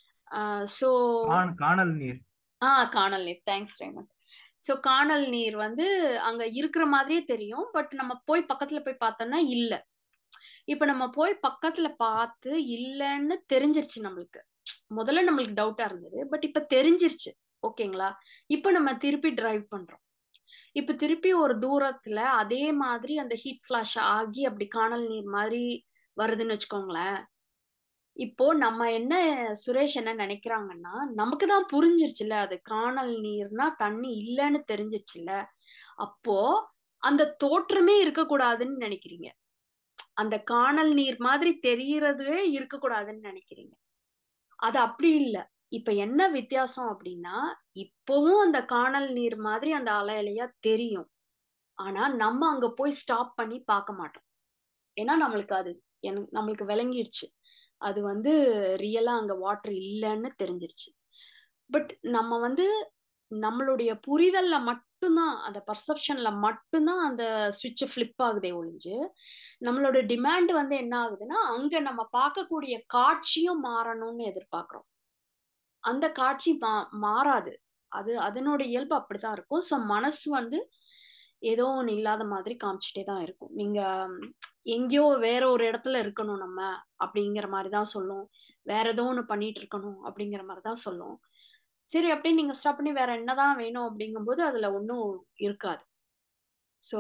ஸோ காண- காணல் நீர் ஆ காணல் நீர் தேங்க்ஸ் ரேமண்ட் ஸோ காணல் நீர் வந்து அங்க இருக்கிற மாதிரியே தெரியும் பட் நம்ம போய் பக்கத்துல போய் பார்த்தோம்னா இல்ல இப்ப நம்ம போய் பக்கத்துல பார்த்து இல்லைன்னு தெரிஞ்சிருச்சு நம்மளுக்கு முதல்ல நம்மளுக்கு டவுட்டா இருந்தது பட் இப்ப தெரிஞ்சிருச்சு ஓகேங்களா இப்ப நம்ம திருப்பி டிரைவ் பண்றோம் இப்ப திருப்பி ஒரு தூரத்துல அதே மாதிரி அந்த ஹீட் ஃபிளாஷ் ஆகி அப்படி காணல் நீர் மாதிரி வருதுன்னு வச்சுக்கோங்களேன் இப்போ நம்ம என்ன சுரேஷ் என்ன நினைக்கிறாங்கன்னா நமக்கு தான் புரிஞ்சிருச்சுல அது காணல் நீர்னா தண்ணி இல்லைன்னு தெரிஞ்சிருச்சுல அப்போ அந்த தோற்றமே இருக்கக்கூடாதுன்னு நினைக்கிறீங்க அந்த காணல் நீர் மாதிரி தெரியறதுவே இருக்கக்கூடாதுன்னு நினைக்கிறீங்க அது அப்படி இல்ல இப்ப என்ன வித்தியாசம் அப்படின்னா இப்பவும் அந்த காணல் நீர் மாதிரி அந்த அலை அலையா தெரியும் ஆனா நம்ம அங்க போய் ஸ்டாப் பண்ணி பார்க்க மாட்டோம் ஏன்னா நம்மளுக்கு அது எனக்கு நம்மளுக்கு விளங்கிடுச்சு அது வந்து ரியலா அங்க வாட்டர் இல்லைன்னு தெரிஞ்சிருச்சு பட் நம்ம வந்து நம்மளுடைய புரிதல்ல மட்டும்தான் அந்த பர்செப்ஷன்ல மட்டும்தான் அந்த சுவிட்ச் ஃபிளிப் ஆகுதே ஒழிஞ்சு நம்மளோட டிமாண்ட் வந்து என்ன ஆகுதுன்னா அங்க நம்ம பார்க்கக்கூடிய காட்சியும் மாறணும்னு எதிர்பார்க்கிறோம் அந்த காட்சி மா மாறாது அது அதனோட இயல்பு அப்படித்தான் இருக்கும் ஸோ மனசு வந்து ஏதோ ஒன்று இல்லாத மாதிரி காமிச்சிட்டே தான் இருக்கும் நீங்க ம், எங்கேயோ வேற ஒரு இடத்துல இருக்கணும் நம்ம அப்படிங்கிற மாதிரி தான் சொல்லும் வேற ஏதோ ஒன்று பண்ணிட்டு இருக்கணும் அப்படிங்கிற மாதிரி தான் சொல்லும் சரி அப்படியே நீங்க ஸ்டாப் பண்ணி வேற என்னதான் வேணும் அப்படிங்கும்போது அதுல ஒன்றும் இருக்காது ஸோ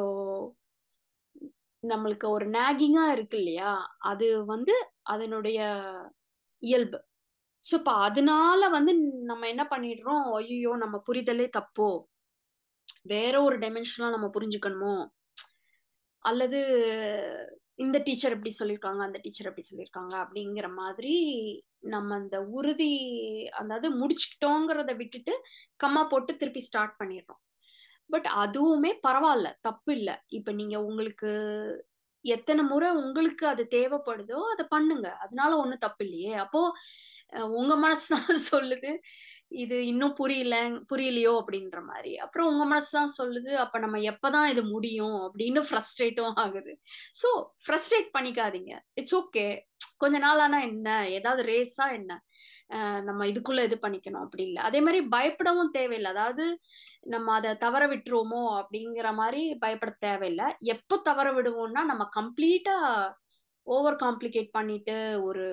நம்மளுக்கு ஒரு நாகிங்கா இருக்கு இல்லையா அது வந்து அதனுடைய இயல்பு ஸோ இப்போ அதனால வந்து நம்ம என்ன பண்ணிடுறோம் ஐயோ நம்ம புரிதலே தப்போ வேற ஒரு டைமென்ஷனா நம்ம புரிஞ்சுக்கணுமோ அல்லது இந்த டீச்சர் எப்படி சொல்லியிருக்காங்க அந்த டீச்சர் எப்படி சொல்லியிருக்காங்க அப்படிங்கிற மாதிரி நம்ம அந்த உறுதி அதாவது முடிச்சுக்கிட்டோங்கிறத விட்டுட்டு கம்மா போட்டு திருப்பி ஸ்டார்ட் பண்ணிடுறோம் பட் அதுவுமே பரவாயில்ல தப்பு இல்லை இப்ப நீங்க உங்களுக்கு எத்தனை முறை உங்களுக்கு அது தேவைப்படுதோ அதை பண்ணுங்க அதனால ஒண்ணும் தப்பு இல்லையே அப்போ அஹ், உங்க மனசு தான் சொல்லுது இது இன்னும் புரியல புரியலையோ அப்படின்ற மாதிரி அப்புறம் உங்க மனசு தான் சொல்லுது அப்ப நம்ம எப்பதான் இது முடியும் அப்படின்னு ஃப்ரஸ்ட்ரேட்டும் ஆகுது ஸோ ஃப்ரஸ்ட்ரேட் பண்ணிக்காதீங்க இட்ஸ் ஓகே கொஞ்ச நாள் ஆனா என்ன ஏதாவது ரேஸா என்ன அஹ் நம்ம இதுக்குள்ள இது பண்ணிக்கணும் அப்படி இல்லை அதே மாதிரி பயப்படவும் தேவையில்லை அதாவது நம்ம அதை தவற விட்டுருவோமோ அப்படிங்கிற மாதிரி பயப்பட தேவையில்லை எப்போ தவற விடுவோம்னா நம்ம கம்ப்ளீட்டா ஓவர் காம்ப்ளிகேட் பண்ணிட்டு ஒரு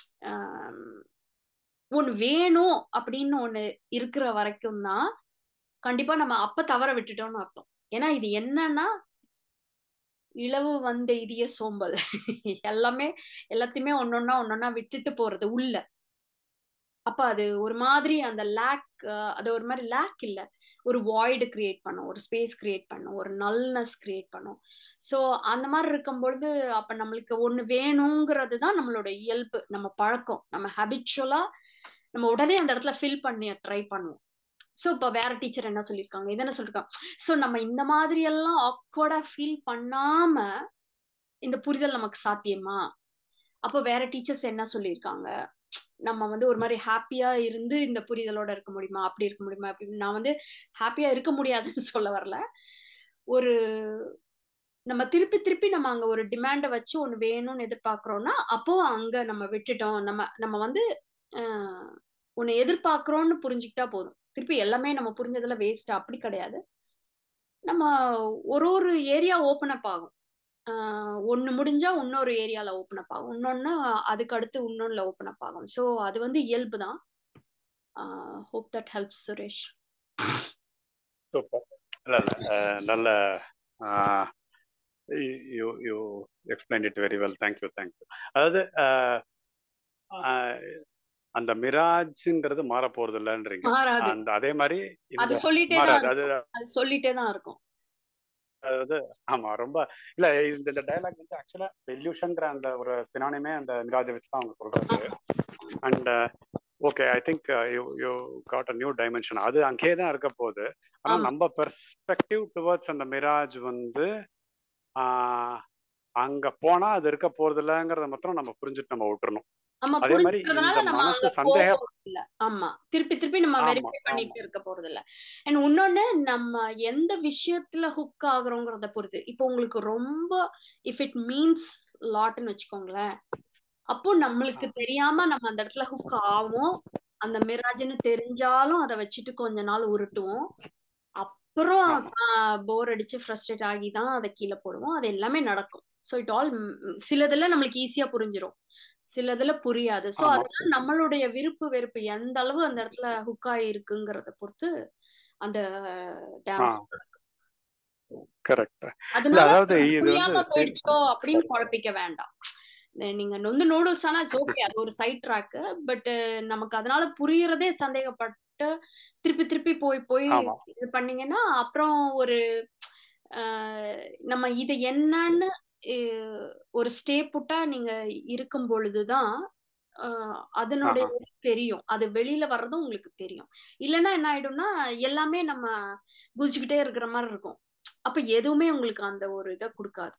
ஒன்று வேணும் அப்படின்னு ஒன்று இருக்கிற வரைக்கும் தான் கண்டிப்பா நம்ம அப்ப தவற விட்டுட்டோம்னு அர்த்தம் ஏன்னா இது என்னன்னா இளவு வந்த இதிய சோம்பல் எல்லாமே எல்லாத்தையுமே ஒன்னொன்னா ஒன்னொன்னா விட்டுட்டு போறது உள்ள அப்ப அது ஒரு மாதிரி அந்த லேக் அது ஒரு மாதிரி லேக் இல்ல ஒரு வாய்டு கிரியேட் பண்ணும் ஒரு ஸ்பேஸ் கிரியேட் பண்ணும் ஒரு நல்னஸ் கிரியேட் பண்ணும் ஸோ அந்த மாதிரி இருக்கும் பொழுது அப்ப நம்மளுக்கு ஒண்ணு வேணுங்கிறது தான் நம்மளோட இயல்பு நம்ம பழக்கம் நம்ம ஹேபிச்சுவலா நம்ம உடனே அந்த இடத்துல ஃபில் பண்ணி ட்ரை பண்ணுவோம் ஸோ இப்போ வேற டீச்சர் என்ன சொல்லியிருக்காங்க இது என்ன சொல்லியிருக்காங்க ஸோ நம்ம இந்த மாதிரி எல்லாம் ஆக்வர்டா ஃபீல் பண்ணாம இந்த புரிதல் நமக்கு சாத்தியமா அப்போ வேற டீச்சர்ஸ் என்ன சொல்லியிருக்காங்க நம்ம வந்து ஒரு மாதிரி ஹாப்பியா இருந்து இந்த புரிதலோட இருக்க முடியுமா அப்படி இருக்க முடியுமா அப்படி நான் வந்து ஹாப்பியா இருக்க முடியாதுன்னு சொல்ல வரல ஒரு நம்ம திருப்பி திருப்பி நம்ம அங்க ஒரு டிமாண்டை வச்சு ஒண்ணு வேணும்னு எதிர்பார்க்கிறோம்னா அப்போ அங்க நம்ம விட்டுட்டோம் நம்ம நம்ம வந்து ஒன்னு எதிர்பார்க்கிறோம்னு புரிஞ்சுக்கிட்டா போதும் திருப்பி எல்லாமே நம்ம புரிஞ்சதுல வேஸ்ட் அப்படி கிடையாது நம்ம ஒரு ஒரு ஏரியா ஓப்பன் அப் ஆகும் ஒன்று முடிஞ்சா இன்னொரு ஏரியாவில் ஓப்பன் அப் ஆகும் இன்னொன்று அதுக்கு அடுத்து இன்னொன்னுல ஓப்பன் அப் ஆகும் ஸோ அது வந்து இயல்பு தான் hope that help Suresh super இல்லை இல்லை நல்ல you you explain it very well thank you thank you அதாவது அந்த மிராஜ்ங்கிறது மாற போறது இல்லைன்றீங்க அந்த அதே மாதிரி அது சொல்லிட்டே தான் அது அது சொல்லிட்டே தான் இருக்கும் அதாவது ஆமா ரொம்ப இல்ல இந்த இந்த டைலாக் வந்து ஆக்சுவலா வெல்யூஷன்ங்கிற அந்த ஒரு சினானிமே அந்த மிராஜை வச்சு தான் அவங்க சொல்றது and okay I think you you got a new dimension அது அங்கேயே தான் இருக்க போகுது ஆனா நம்ம பெர்ஸ்பெக்டிவ் டுவர்ட்ஸ் அந்த மிராஜ் வந்து அங்க போனா அது இருக்க போறது இல்லைங்கிறத மாத்திரம் நம்ம புரிஞ்சுட்டு நம்ம விட்டுறணும் ஆமா அதே மாதிரி புரிஞ்சுக்கிறதுனால இந்த நம்ம மனசு அங்க சந்தேகம் போறது இல்ல ஆமா திருப்பி திருப்பி நம்ம ஆமா வெரிஃபை ஆமா பண்ணிட்டு இருக்க போறது இல்ல அண்ட் இன்னொன்னு நம்ம எந்த விஷயத்துல ஹுக் ஆகுறோங்கிறத பொறுத்து இப்போ உங்களுக்கு ரொம்ப இஃப் இட் மீன்ஸ் லாட்னு வச்சுக்கோங்களேன் அப்போ நம்மளுக்கு தெரியாம நம்ம அந்த இடத்துல ஹுக் ஆகும் அந்த மிராஜ்னு தெரிஞ்சாலும் அதை வச்சுட்டு கொஞ்ச நாள் உருட்டுவோம் அப்புறம் ஆமா போர் அடிச்சு ஃப்ரஸ்ட்ரேட் ஆகி தான் அதை கீழே போடுவோம் அது எல்லாமே நடக்கும் ஸோ இட் ஆல் சிலதுல நம்மளுக்கு ஈஸியா புரிஞ்சிரும் சிலதுல புரியாது ஸோ ஆமா அதெல்லாம் நம்மளுடைய விருப்பு வெறுப்பு எந்த அளவு அந்த இடத்துல ஹுக் ஆகி இருக்குங்கிறத பொறுத்து அந்த ஆ டான்ஸ் கரெக்ட் இல்ல அதனால அதாவது இது வந்து புரியாம சி- போயிடுச்சோ அப்படின்னு sorry. குழப்பிக்க வேண்டாம் நே- நீங்க வந்து நூடுல்ஸ் ஆனா ஓகே அது ஒரு சைட் ட்ராக் பட் நமக்கு அதனால புரியறதே சந்தேகப்பட்டு திருப்பி திருப்பி போய் போய் ஆமா இது பண்ணீங்கன்னா அப்புறம் ஒரு ஆஹ், நம்ம இது என்னன்னு அஹ், ஒரு ஸ்டே புட்டா நீங்க இருக்கும் பொழுதுதான் ஆஹ், அதனுடைய ஆஹா இது தெரியும் அது வெளியில வர்றதும் உங்களுக்கு தெரியும் இல்லைன்னா என்ன ஆயிடும்னா எல்லாமே நம்ம குதிச்சுக்கிட்டே இருக்கிற மாதிரி இருக்கும் அப்ப எதுவுமே உங்களுக்கு அந்த ஒரு இதை கொடுக்காது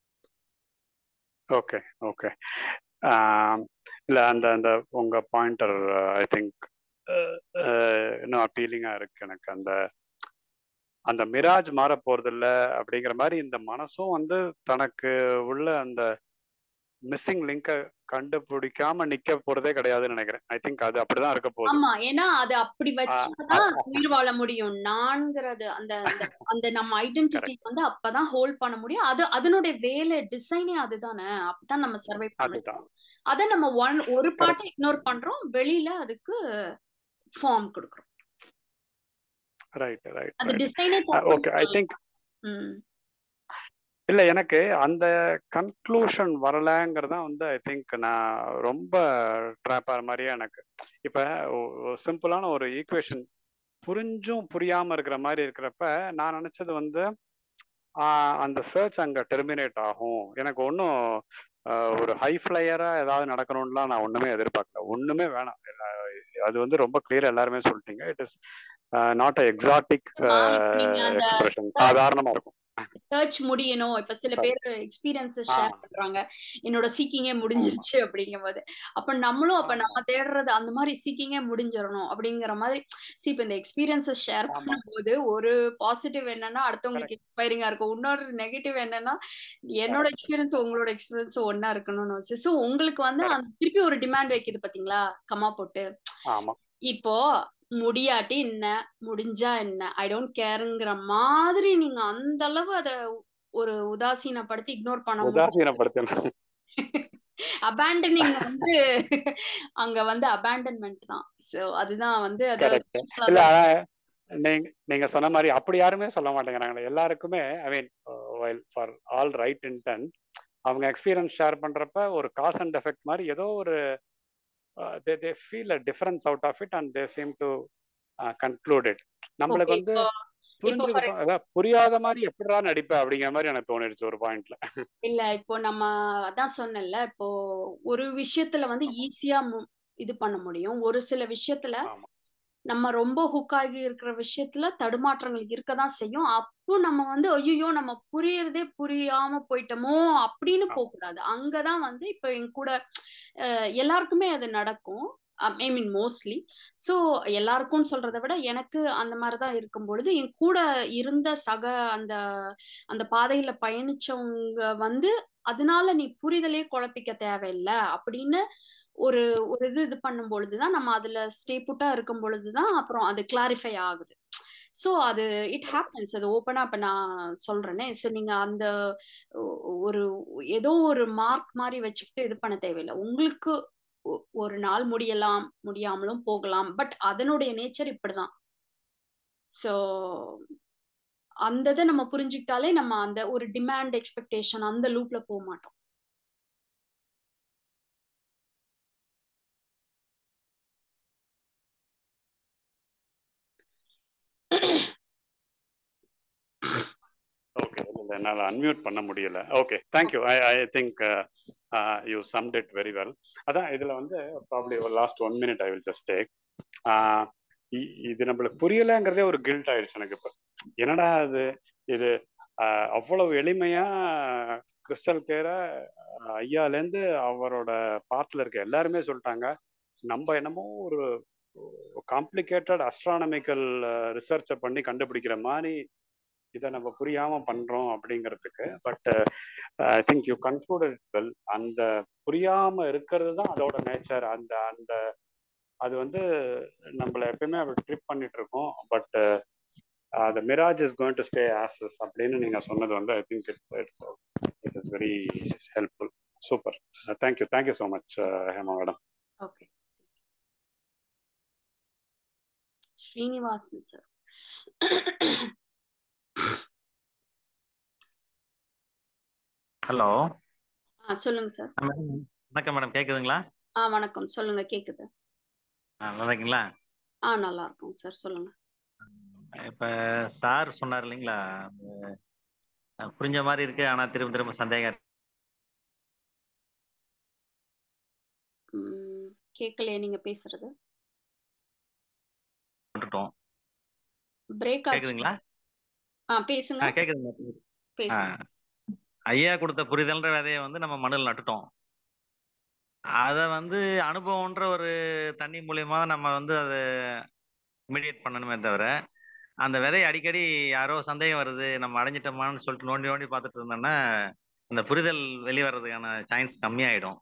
ஓகே ஓகே இல்ல அந்த அந்த உங்க பாயிண்டர் ஐ திங்க் இன்னும் அப்பீலிங்கா இருக்கு எனக்கு அந்த அந்த மிராஜ் மாற போறது இல்ல அப்படிங்கிற மாதிரி இந்த மனசும் வந்து தனக்கு உள்ள அந்த மிஸ்ஸிங் லிங்க கண்டுபிடிக்காம நிக்க போறதே கிடையாதுன்னு நினைக்கிறேன் ஐ திங்க் அது அப்படிதான் இருக்க போகுது ஆமா ஏன்னா அது அப்படி ஆஹ் வச்சாதான் அ- உயிர் வாழ முடியும் நான்கிறது அந்த அந்த அந்த நம்ம ஐடென்டிட்டி கரெக்ட் வந்து அப்பதான் ஹோல்ட் பண்ண முடியும் அது அதனுடைய வேலை டிசைனே அதுதானே அப்பதான் நம்ம சர்வை பண்ண அதுதான் முடியும் அதை நம்ம ஒன் ஒரு கரெக்ட் பாட்டை இக்னோர் பண்றோம் வெளியில அதுக்கு ஃபார்ம் கொடுக்குறோம் ரைட் ரைட் அது ரைட் டிசைனே தப்புன்னு ஓகே ஐ சொல்லலாம் திங்க் ம் இல்ல எனக்கு அந்த கன்க்ளூஷன் வரலங்கிறதா வந்து ஐ திங்க் நான் ரொம்ப ட்ராப் ஆகிற மாதிரியே எனக்கு இப்ப சிம்பிளான ஒரு ஈக்குவேஷன் புரிஞ்சும் புரியாம இருக்கிற மாதிரி இருக்கிறப்ப நான் நினைச்சது வந்து ஆஹ் அந்த சர்ச் அங்க டெர்மினேட் ஆகும் எனக்கு ஒன்றும் ஒரு ஹை ஃப்ளையரா ஏதாவது நடக்கணும்லாம் நான் ஒண்ணுமே எதிர்பார்க்கல ஒண்ணுமே வேணாம் இல்ல, அது வந்து ரொம்ப கிளியர் எல்லாருமே சொல்லிட்டீங்க it is not a exotic ஆமா, இப்ப நீங்க அந்த எக்ஸ்பிரஷன் search சாதாரணமா இருக்கும் சர்ச் முடியணும் இப்ப சில Sorry. பேர் எக்ஸ்பீரியன்ஸ் ஆ ஷேர் பண்றாங்க என்னோட சீக்கிங்கே ஆமா முடிஞ்சிருச்சு அப்படிங்கும்போது அப்ப நம்மளும் அப்ப ஆமா நம்ம தேடுறது அந்த மாதிரி சீக்கிங்கே முடிஞ்சிடணும் அப்படிங்கிற மாதிரி சி இப்ப இந்த எக்ஸ்பீரியன்ஸை ஷேர் ஆமா பண்ணும்போது ஒரு பாசிட்டிவ் என்னன்னா அடுத்தவங்களுக்கு கரெக்ட் இன்ஸ்பைரிங்கா இருக்கும் இன்னொரு நெகட்டிவ் என்னன்னா என்னோட கரெக்ட் எக்ஸ்பீரியன்ஸ் உங்களோட எக்ஸ்பீரியன்ஸ் ஒன்னா இருக்கணும்னு ஸோ உங்களுக்கு வந்து கரெக்ட் அந்த திருப்பி ஒரு டிமாண்ட் வைக்குது பாத்தீங்களா கமா போட்டு ஆமா இப்போ முடியாட்டி என்ன முடிஞ்சா என்ன ஐ டோன்ட் கேருங்கிற மாதிரி நீங்க அந்த அளவு அத ஒரு உதாசீனப்படுத்தி இக்னோர் பண்ணும்போது உதாசீனப்படுத்தணும் அபேண்டனிங் வந்து அங்க வந்து அபேண்டன்மெண்ட் தான் சோ அதுதான் வந்து அது கரெக்ட் personal ஆ இல்ல தான் ஆனா, நீங்க நீங்க சொன்ன மாதிரி அப்படி யாருமே சொல்ல மாட்டேங்கிறாங்க எல்லாருக்குமே I mean while for all right intent அவங்க எக்ஸ்பீரியன்ஸ் ஷேர் பண்றப்ப ஒரு காஸ் அண்ட் எஃபெக்ட் மாதிரி ஏதோ ஒரு they they feel a difference out of it and they seem to concluded நம்மளுக்கு ஓகே வந்து இப்போ இப்போ ஃபார் புரிஞ்சது அதான் புரியாத மாதிரி எப்படிடா நடிப்ப அப்படிங்கிற மாதிரி எனக்கு தோணிடுச்சு ஒரு பாயிண்ட்ல இல்ல இப்போ நம்ம அதான் சொன்னேன்ல இப்போ ஒரு விஷயத்துல வந்து ஈஸியா இது பண்ண முடியும் ஒரு சில விஷயத்துல ஆமா நம்ம ரொம்ப ஹுக் ஆகி இருக்கிற விஷயத்துல தடுமாற்றங்கள் இருக்கதான் செய்யும் அப்போ நம்ம வந்து ஐயோ நம்ம புரியறதே புரியாம போயிட்டோமோ அப்படின்னு ஆமா போகக்கூடாது அங்கதான் வந்து இப்போ என் கூட அஹ், எல்லாருக்குமே அது நடக்கும் ஐ மீன் மோஸ்ட்லி ஸோ எல்லாருக்கும் சொல்றதை விட எனக்கு அந்த மாதிரி தான் இருக்கும் பொழுது என் கூட இருந்த சக அந்த அந்த பாதையில பயணிச்சவங்க வந்து அதனால நீ புரிதலே குழப்பிக்க தேவையில்லை அப்படின்னு ஒரு ஒரு இது இது பண்ணும் பொழுதுதான் நம்ம அதுல ஸ்டே புட்டா இருக்கும் பொழுதுதான் அப்புறம் அது கிளாரிஃபை ஆகுது ஸோ அது இட் ஹேப்பன்ஸ் அது ஓப்பனா இப்ப நான் சொல்றேனே ஸோ நீங்க அந்த ஒ- ஒரு ஏதோ ஒரு மார்க் மாதிரி வச்சுக்கிட்டு இது பண்ண தேவையில்லை உங்களுக்கு ஒ- ஒரு நாள் முடியலாம் முடியாமலும் போகலாம் பட் அதனுடைய நேச்சர் இப்படிதான் ஸோ அந்த இதை நம்ம புரிஞ்சுக்கிட்டாலே நம்ம அந்த ஒரு டிமாண்ட் எக்ஸ்பெக்டேஷன் அந்த லூப்ல போக மாட்டோம் ஓகே இல்லை என்னால் அன்மியூட் பண்ண முடியல okay thank you I I think you summed it very well அதான் இதில் வந்து ப்ராப்ளி ஒரு last one minute I will just take இது நம்மளுக்கு புரியலைங்கிறதே ஒரு கில்ட் ஆயிடுச்சு எனக்கு இப்போ என்னடா இது இது ஆஹ் அவ்வளவு எளிமையா கிறிஸ்டல் கேரை ஐயாலேருந்து அவரோட பார்ட்ல இருக்க எல்லாருமே சொல்லிட்டாங்க நம்ம என்னமோ ஒரு காம்ப்ளிகேட்டட் அஸ்ட்ரானமிக்கல் ரிசர்ச்சை பண்ணி கண்டுபிடிக்கிற மாதிரி இதை நம்ம புரியாம பண்றோம் அப்படிங்கிறதுக்கு but I think you concluded well அந்த புரியாம இருக்கிறது தான் அதோட நேச்சர் அந்த அந்த அது வந்து நம்மள எப்பயுமே அப்படி ட்ரிப் பண்ணிட்டு இருக்கோம் but the mirage is going to stay as is அப்படின்னு நீங்க சொன்னது வந்து I think it it is very helpful super thank you thank you so much Hema madam okay Srinivasan sir hello ஆ சொல்லுங்க சார் வணக்கம் மேடம் கேக்குதுங்களா ஆ வணக்கம் சொல்லுங்க கேக்குது ஆ, நல்லா இருக்கீங்களா ஆ நல்லா இருக்கும் சார் சொல்லுங்க இப்ப சார் சொன்னார் இல்லைங்களா அஹ், புரிஞ்ச மாதிரி இருக்கு ஆனா திரும்ப திரும்ப சந்தேகம் இருக்கு. ம், கேட்கலையே நீங்க பேசுறது விட்டுட்டோம் பிரேக் ஆச்சு கேக்குதுங்களா ஆ ஆ பேசுங்க கேக்குதுங்க ஆ, பேசுங்க ஐயா கொடுத்த புரிதல்ன்ற விதையை வந்து நம்ம மண்ணில் நட்டுட்டோம் அதை வந்து அனுபவம்ன்ற ஒரு தண்ணி மூலியமா நம்ம வந்து அதை இமிடியேட் பண்ணணுமே தவிர அந்த விதையை அடிக்கடி யாரோ சந்தேகம் வருது நம்ம அடைஞ்சிட்டோமான்னு சொல்லிட்டு நோண்டி நோண்டி பார்த்துட்டு இருந்தோம்னா அந்த புரிதல் வெளியே வர்றதுக்கான சான்ஸ் கம்மியாயிடும்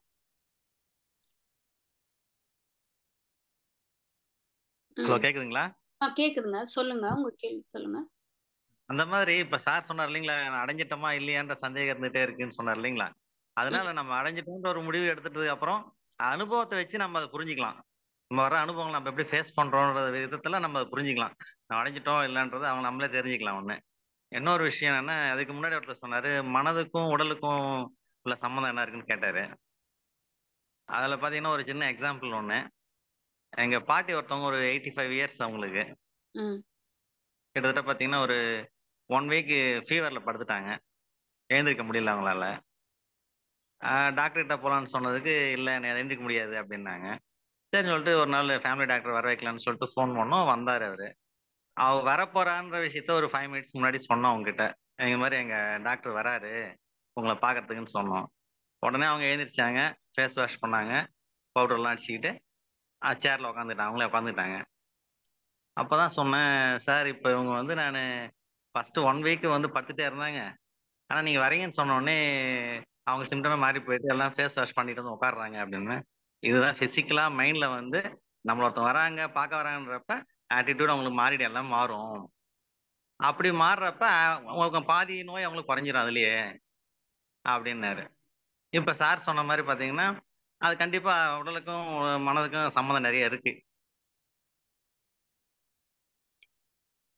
ஹலோ ம் கேக்குதுங்களா ஆ கேக்குதுங்க சொல்லுங்க உங்க கேள்வி சொல்லுங்க அந்த மாதிரி இப்ப சார் சொன்னார் இல்லைங்களா நான் அடைஞ்சிட்டோமா இல்லையான்ற சந்தேகம் இருந்துட்டே இருக்குன்னு சொன்னார் இல்லைங்களா அதனால ம் நம்ம அடைஞ்சிட்டோம்ன்ற ஒரு முடிவு எடுத்துட்டதுக்கு அப்புறம் அனுபவத்தை வச்சு நம்ம அதை புரிஞ்சுக்கலாம் நம்ம வர அனுபவங்கள் நம்ம எப்படி ஃபேஸ் பண்றோம்ன்ற விதத்துல நம்ம அதை புரிஞ்சுக்கலாம் நம்ம அடைஞ்சிட்டோம் இல்லைன்றது அவங்க நம்மளே தெரிஞ்சுக்கலாம் ஒண்ணு இன்னொரு விஷயம் என்னன்னா அதுக்கு முன்னாடி ஒருத்தர் சொன்னாரு மனதுக்கும் உடலுக்கும் உள்ள சம்மந்தம் என்ன இருக்குன்னு கேட்டாரு அதுல பாத்தீங்கன்னா ஒரு சின்ன எக்ஸாம்பிள் ஒண்ணு எங்க பாட்டி ஒருத்தவங்க ஒரு எயிட்டி ஃபைவ் இயர்ஸ் அவங்களுக்கு ம் கிட்டத்தட்ட பாத்தீங்கன்னா ஒரு ஒன் வீக் ஃபீவர்ல படுத்துட்டாங்க எழுந்திருக்க முடியல அவங்களால டாக்டர் கிட்ட போலான்னு சொன்னதுக்கு இல்லை என்னை எழுந்திருக்க முடியாது அப்படின்னாங்க சரின்னு சொல்லிட்டு ஒரு நாள் ஃபேமிலி டாக்டர் வர வைக்கலாம்னு சொல்லிட்டு ஃபோன் பண்ணோம் வந்தார் அவரு அவ வரப்போறான்ற விஷயத்த ஒரு ஃபைவ் மினிட்ஸ் முன்னாடி சொன்னோம் அவங்ககிட்ட இந்த மாதிரி எங்க டாக்டர் வராரு உங்களை பார்க்கறதுக்குன்னு சொன்னோம் உடனே அவங்க எழுந்திரிச்சாங்க ஃபேஸ் வாஷ் பண்ணாங்க பவுடர்லாம் அடிச்சுக்கிட்டு சேரில் உட்காந்துட்டாங்க அவங்களே உட்காந்துட்டாங்க அப்பதான் சொன்னேன் சார் இப்போ இவங்க வந்து நான் ஃபர்ஸ்ட் ஒன் வீக் வந்து படுத்துட்டே இருந்தாங்க ஆனால் நீங்கள் வரீங்கன்னு சொன்ன உடனே அவங்க சிம்டமே மாறி போயிட்டு எல்லாம் ஃபேஸ் வாஷ் பண்ணிட்டு வந்து உட்காடுறாங்க அப்படின்னு இதுதான் ஃபிசிக்கலாக மைண்டில் வந்து நம்மள ஒருத்தன் வராங்க பார்க்க வராங்கன்றப்ப ஆட்டிடியூட் அவங்களுக்கு மாறிடு எல்லாம் மாறும் அப்படி மாறுறப்ப உங்களுக்கு பாதி நோய் அவங்களுக்கு குறைஞ்சிரும் அதுலயே அப்படின்னாரு இப்போ சார் சொன்ன மாதிரி பார்த்தீங்கன்னா அது கண்டிப்பாக உடலுக்கும் மனதுக்கும் சம்மந்தம் நிறைய இருக்கு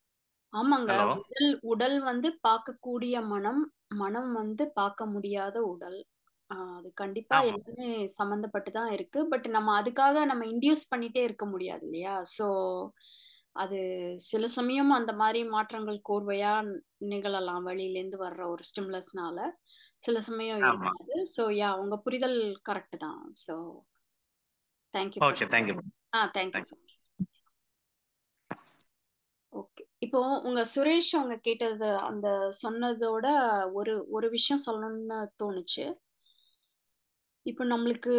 ஆமாங்க ஹலோ உடல் உடல் வந்து பார்க்கக்கூடிய மனம் மனம் வந்து பார்க்க முடியாத உடல் ஆஹ் அது கண்டிப்பா ஆமா எல்லாமே சம்மந்தப்பட்டு தான் இருக்கு பட் நம்ம அதுக்காக நம்ம இன்டியூஸ் பண்ணிட்டே இருக்க முடியாது இல்லையா ஸோ அது சில சமயம் அந்த மாதிரி மாற்றங்கள் கோர்வையா நிகழலாம் வெளியிலேருந்து வர்ற ஒரு ஸ்டிம்லஸ்னால சில சமயம் ஆமா இருக்காது ஸோ யா உங்க புரிதல் கரெக்ட் தான் so thank you for okay thank you ah thank you thank you for okay இப்போ உங்க சுரேஷ் அவங்க கேட்டது அந்த சொன்னதோட ஒரு ஒரு விஷயம் சொல்லணும்னு தோணுச்சு இப்போ நம்மளுக்கு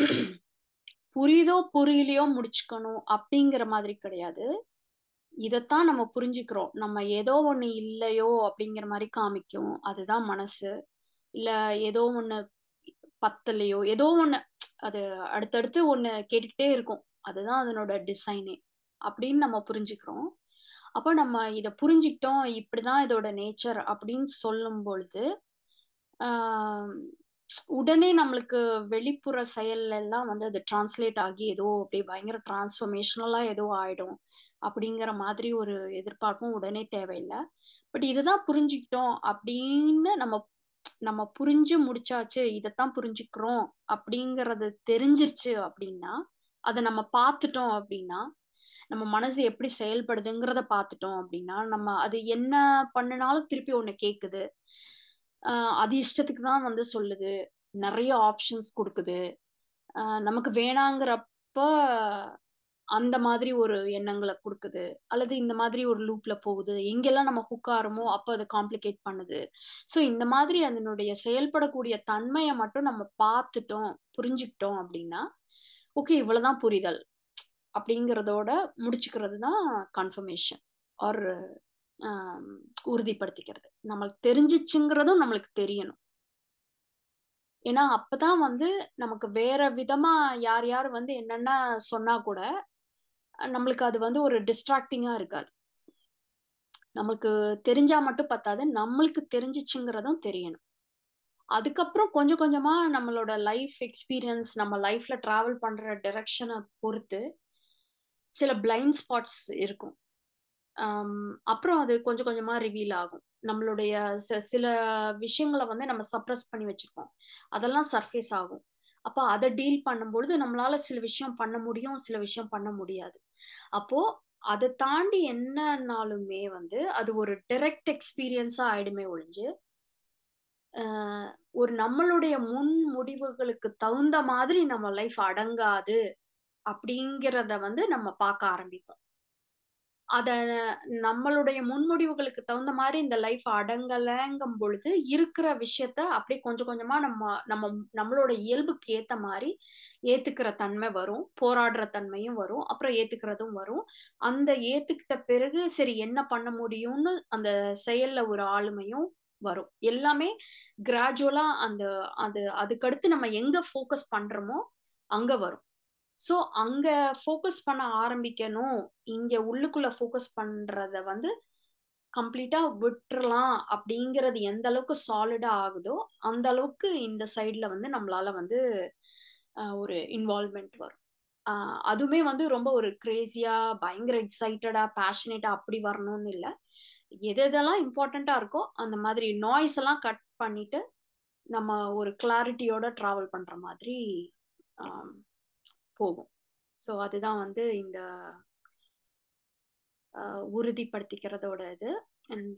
புரியுதோ புரியலையோ முடிச்சுக்கணும் அப்படிங்கிற மாதிரி கிடையாது இதைத்தான் நம்ம புரிஞ்சுக்கிறோம் நம்ம ஏதோ ஒண்ணு இல்லையோ அப்படிங்கிற மாதிரி காமிக்கும் அதுதான் மனசு இல்ல ஏதோ ஒண்ணு பத்தலையோ ஏதோ ஒண்ணு அது அடுத்தடுத்து ஒண்ணு கேட்டுக்கிட்டே இருக்கும் அதுதான் அதனோட டிசைனே அப்படின்னு நம்ம புரிஞ்சுக்கிறோம் அப்போ நம்ம இதை புரிஞ்சுக்கிட்டோம் இப்படிதான் இதோட நேச்சர் அப்படின்னு சொல்லும் பொழுது ஆஹ் உடனே நம்மளுக்கு வெளிப்புற செயல்ல எல்லாம் வந்து அது டிரான்ஸ்லேட் ஆகி ஏதோ அப்படியே பயங்கர டிரான்ஸ்ஃபர்மேஷனலா ஏதோ ஆயிடும் அப்படிங்கிற மாதிரி ஒரு எதிர்பார்ப்பும் உடனே தேவையில்லை பட் இதுதான் புரிஞ்சுக்கிட்டோம் அப்படின்னு நம்ம நம்ம புரிஞ்சு முடிச்சாச்சு இதைத்தான் புரிஞ்சுக்கிறோம் அப்படிங்கறது தெரிஞ்சிருச்சு அப்படின்னா அதை நம்ம பார்த்துட்டோம் அப்படின்னா நம்ம மனசு எப்படி செயல்படுதுங்கிறத பார்த்துட்டோம் அப்படின்னா நம்ம அது என்ன பண்ணினாலும் திருப்பி ஒண்ணு கேக்குது ஆஹ் அது இஷ்டத்துக்கு தான் வந்து சொல்லுது நிறைய ஆப்ஷன்ஸ் கொடுக்குது ஆஹ் நமக்கு வேணாங்கிறப்ப அந்த மாதிரி ஒரு எண்ணங்களை கொடுக்குது அல்லது இந்த மாதிரி ஒரு லூப்ல போகுது எங்கெல்லாம் நம்ம ஹுக் ஆறமோ அப்போ அதை காம்ப்ளிகேட் பண்ணுது ஸோ இந்த மாதிரி அதனுடைய செயல்படக்கூடிய தன்மையை மட்டும் நம்ம பார்த்துட்டோம் புரிஞ்சுக்கிட்டோம் அப்படின்னா ஓகே இவ்வளவுதான் புரிதல் அப்படிங்கிறதோட முடிச்சுக்கிறது தான் கன்ஃபர்மேஷன் ஆர் உறுதிப்படுத்திக்கிறது நம்மளுக்கு தெரிஞ்சிச்சுங்கிறதும் நம்மளுக்கு தெரியணும் ஏன்னா அப்பதான் வந்து நமக்கு வேற விதமா யார் யார் வந்து என்னென்ன சொன்னா கூட நம்மளுக்கு அது வந்து ஒரு டிஸ்ட்ராக்டிங்கா இருக்காது நம்மளுக்கு தெரிஞ்சா மட்டும் பத்தாது நம்மளுக்கு தெரிஞ்சிச்சுங்கிறதும் தெரியணும் அதுக்கப்புறம் கொஞ்சம் கொஞ்சமா நம்மளோட லைஃப் எக்ஸ்பீரியன்ஸ் நம்ம லைஃப்ல டிராவல் பண்ற டைரக்ஷனை பொறுத்து சில பிளைண்ட் ஸ்பாட்ஸ் இருக்கும் அப்புறம் அது கொஞ்சம் கொஞ்சமா ரிவீல் ஆகும் நம்மளுடைய சில விஷயங்களை வந்து நம்ம சப்ரஸ் பண்ணி வச்சிருப்போம் அதெல்லாம் சர்ஃபேஸ் ஆகும் அப்போ அதை டீல் பண்ணும்பொழுது நம்மளால சில விஷயம் பண்ண முடியும் சில விஷயம் பண்ண முடியாது அப்போ அதை தாண்டி என்னன்னாலுமே வந்து அது ஒரு டைரக்ட் எக்ஸ்பீரியன்ஸா ஆயிடுமே ஒழிஞ்சு ஒரு நம்மளுடைய முன் முடிவுகளுக்கு தகுந்த மாதிரி நம்ம லைஃப் அடங்காது அப்படிங்கிறத வந்து நம்ம பார்க்க ஆரம்பிப்போம் அத நம்மளுடைய முன்முடிவுகளுக்கு தகுந்த மாதிரி இந்த லைஃப் அடங்கலைங்கும் பொழுது இருக்கிற விஷயத்த அப்படியே கொஞ்சம் கொஞ்சமா நம்ம நம்ம நம்மளோட இயல்புக்கு ஏத்த மாதிரி ஏத்துக்கிற தன்மை வரும் போராடுற தன்மையும் வரும் அப்புறம் ஏத்துக்கிறதும் வரும் அந்த ஏத்துக்கிட்ட பிறகு சரி என்ன பண்ண முடியும்னு அந்த செயல்ல ஒரு ஆளுமையும் வரும் எல்லாமே கிராஜுவலா அந்த அது அதுக்கடுத்து நம்ம எங்க ஃபோக்கஸ் பண்றோமோ அங்க வரும் ஸோ அங்க ஃபோக்கஸ் பண்ண ஆரம்பிக்கணும் இங்க உள்ளுக்குள்ள ஃபோக்கஸ் பண்றத வந்து கம்ப்ளீட்டா விட்டுறலாம் அப்படிங்கிறது எந்த அளவுக்கு சாலிடா ஆகுதோ அந்த அளவுக்கு இந்த சைட்ல வந்து நம்மளால வந்து ஒரு இன்வால்மெண்ட் வரும் அதுவுமே வந்து ரொம்ப ஒரு கிரேசியா பயங்கர எக்ஸைட்டடா பேஷனேட்டா அப்படி வரணும்னு இல்லை எது எதெல்லாம் இம்பார்ட்டண்டா இருக்கோ அந்த மாதிரி நாய்ஸ் எல்லாம் கட் பண்ணிட்டு நம்ம ஒரு கிளாரிட்டியோட டிராவல் பண்ற மாதிரி போகும் ஸோ அதுதான் வந்து இந்த உறுதிப்படுத்திக்கிறதோட இது and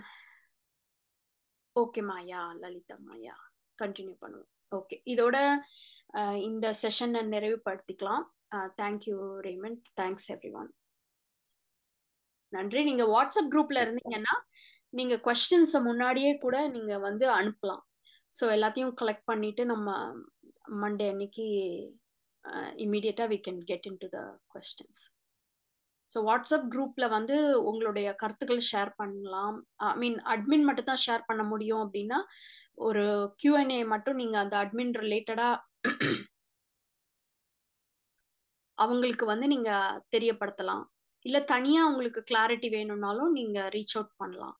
okay Maya Lalitha Maya continue பண்ணுவோம் ஓகே இதோட இந்த செஷனை நிறைவுபடுத்திக்கலாம் thank you Raymond thanks everyone நன்றி நீங்க வாட்ஸ்அப் குரூப்ல இருந்தீங்கன்னா நீங்க கொஸ்டின்ஸை முன்னாடியே கூட நீங்க வந்து அனுப்பலாம் ஸோ எல்லாத்தையும் கலெக்ட் பண்ணிட்டு நம்ம மண்டே அன்னைக்கு immediately we can get into the questions so WhatsApp குரூப்ல வந்து உங்களுடைய கருத்துக்கள் ஷேர் பண்ணலாம் ஐ மீன் அட்மின் மட்டும் தான் ஷேர் பண்ண முடியும் அப்படின்னா ஒரு கியூஎன்ஏ மட்டும் நீங்க அந்த அட்மின் ரிலேட்டடா அவங்களுக்கு வந்து நீங்க தெரியப்படுத்தலாம் இல்ல தனியா உங்களுக்கு கிளாரிட்டி வேணும்னாலும் நீங்க ரீச் அவுட் பண்ணலாம்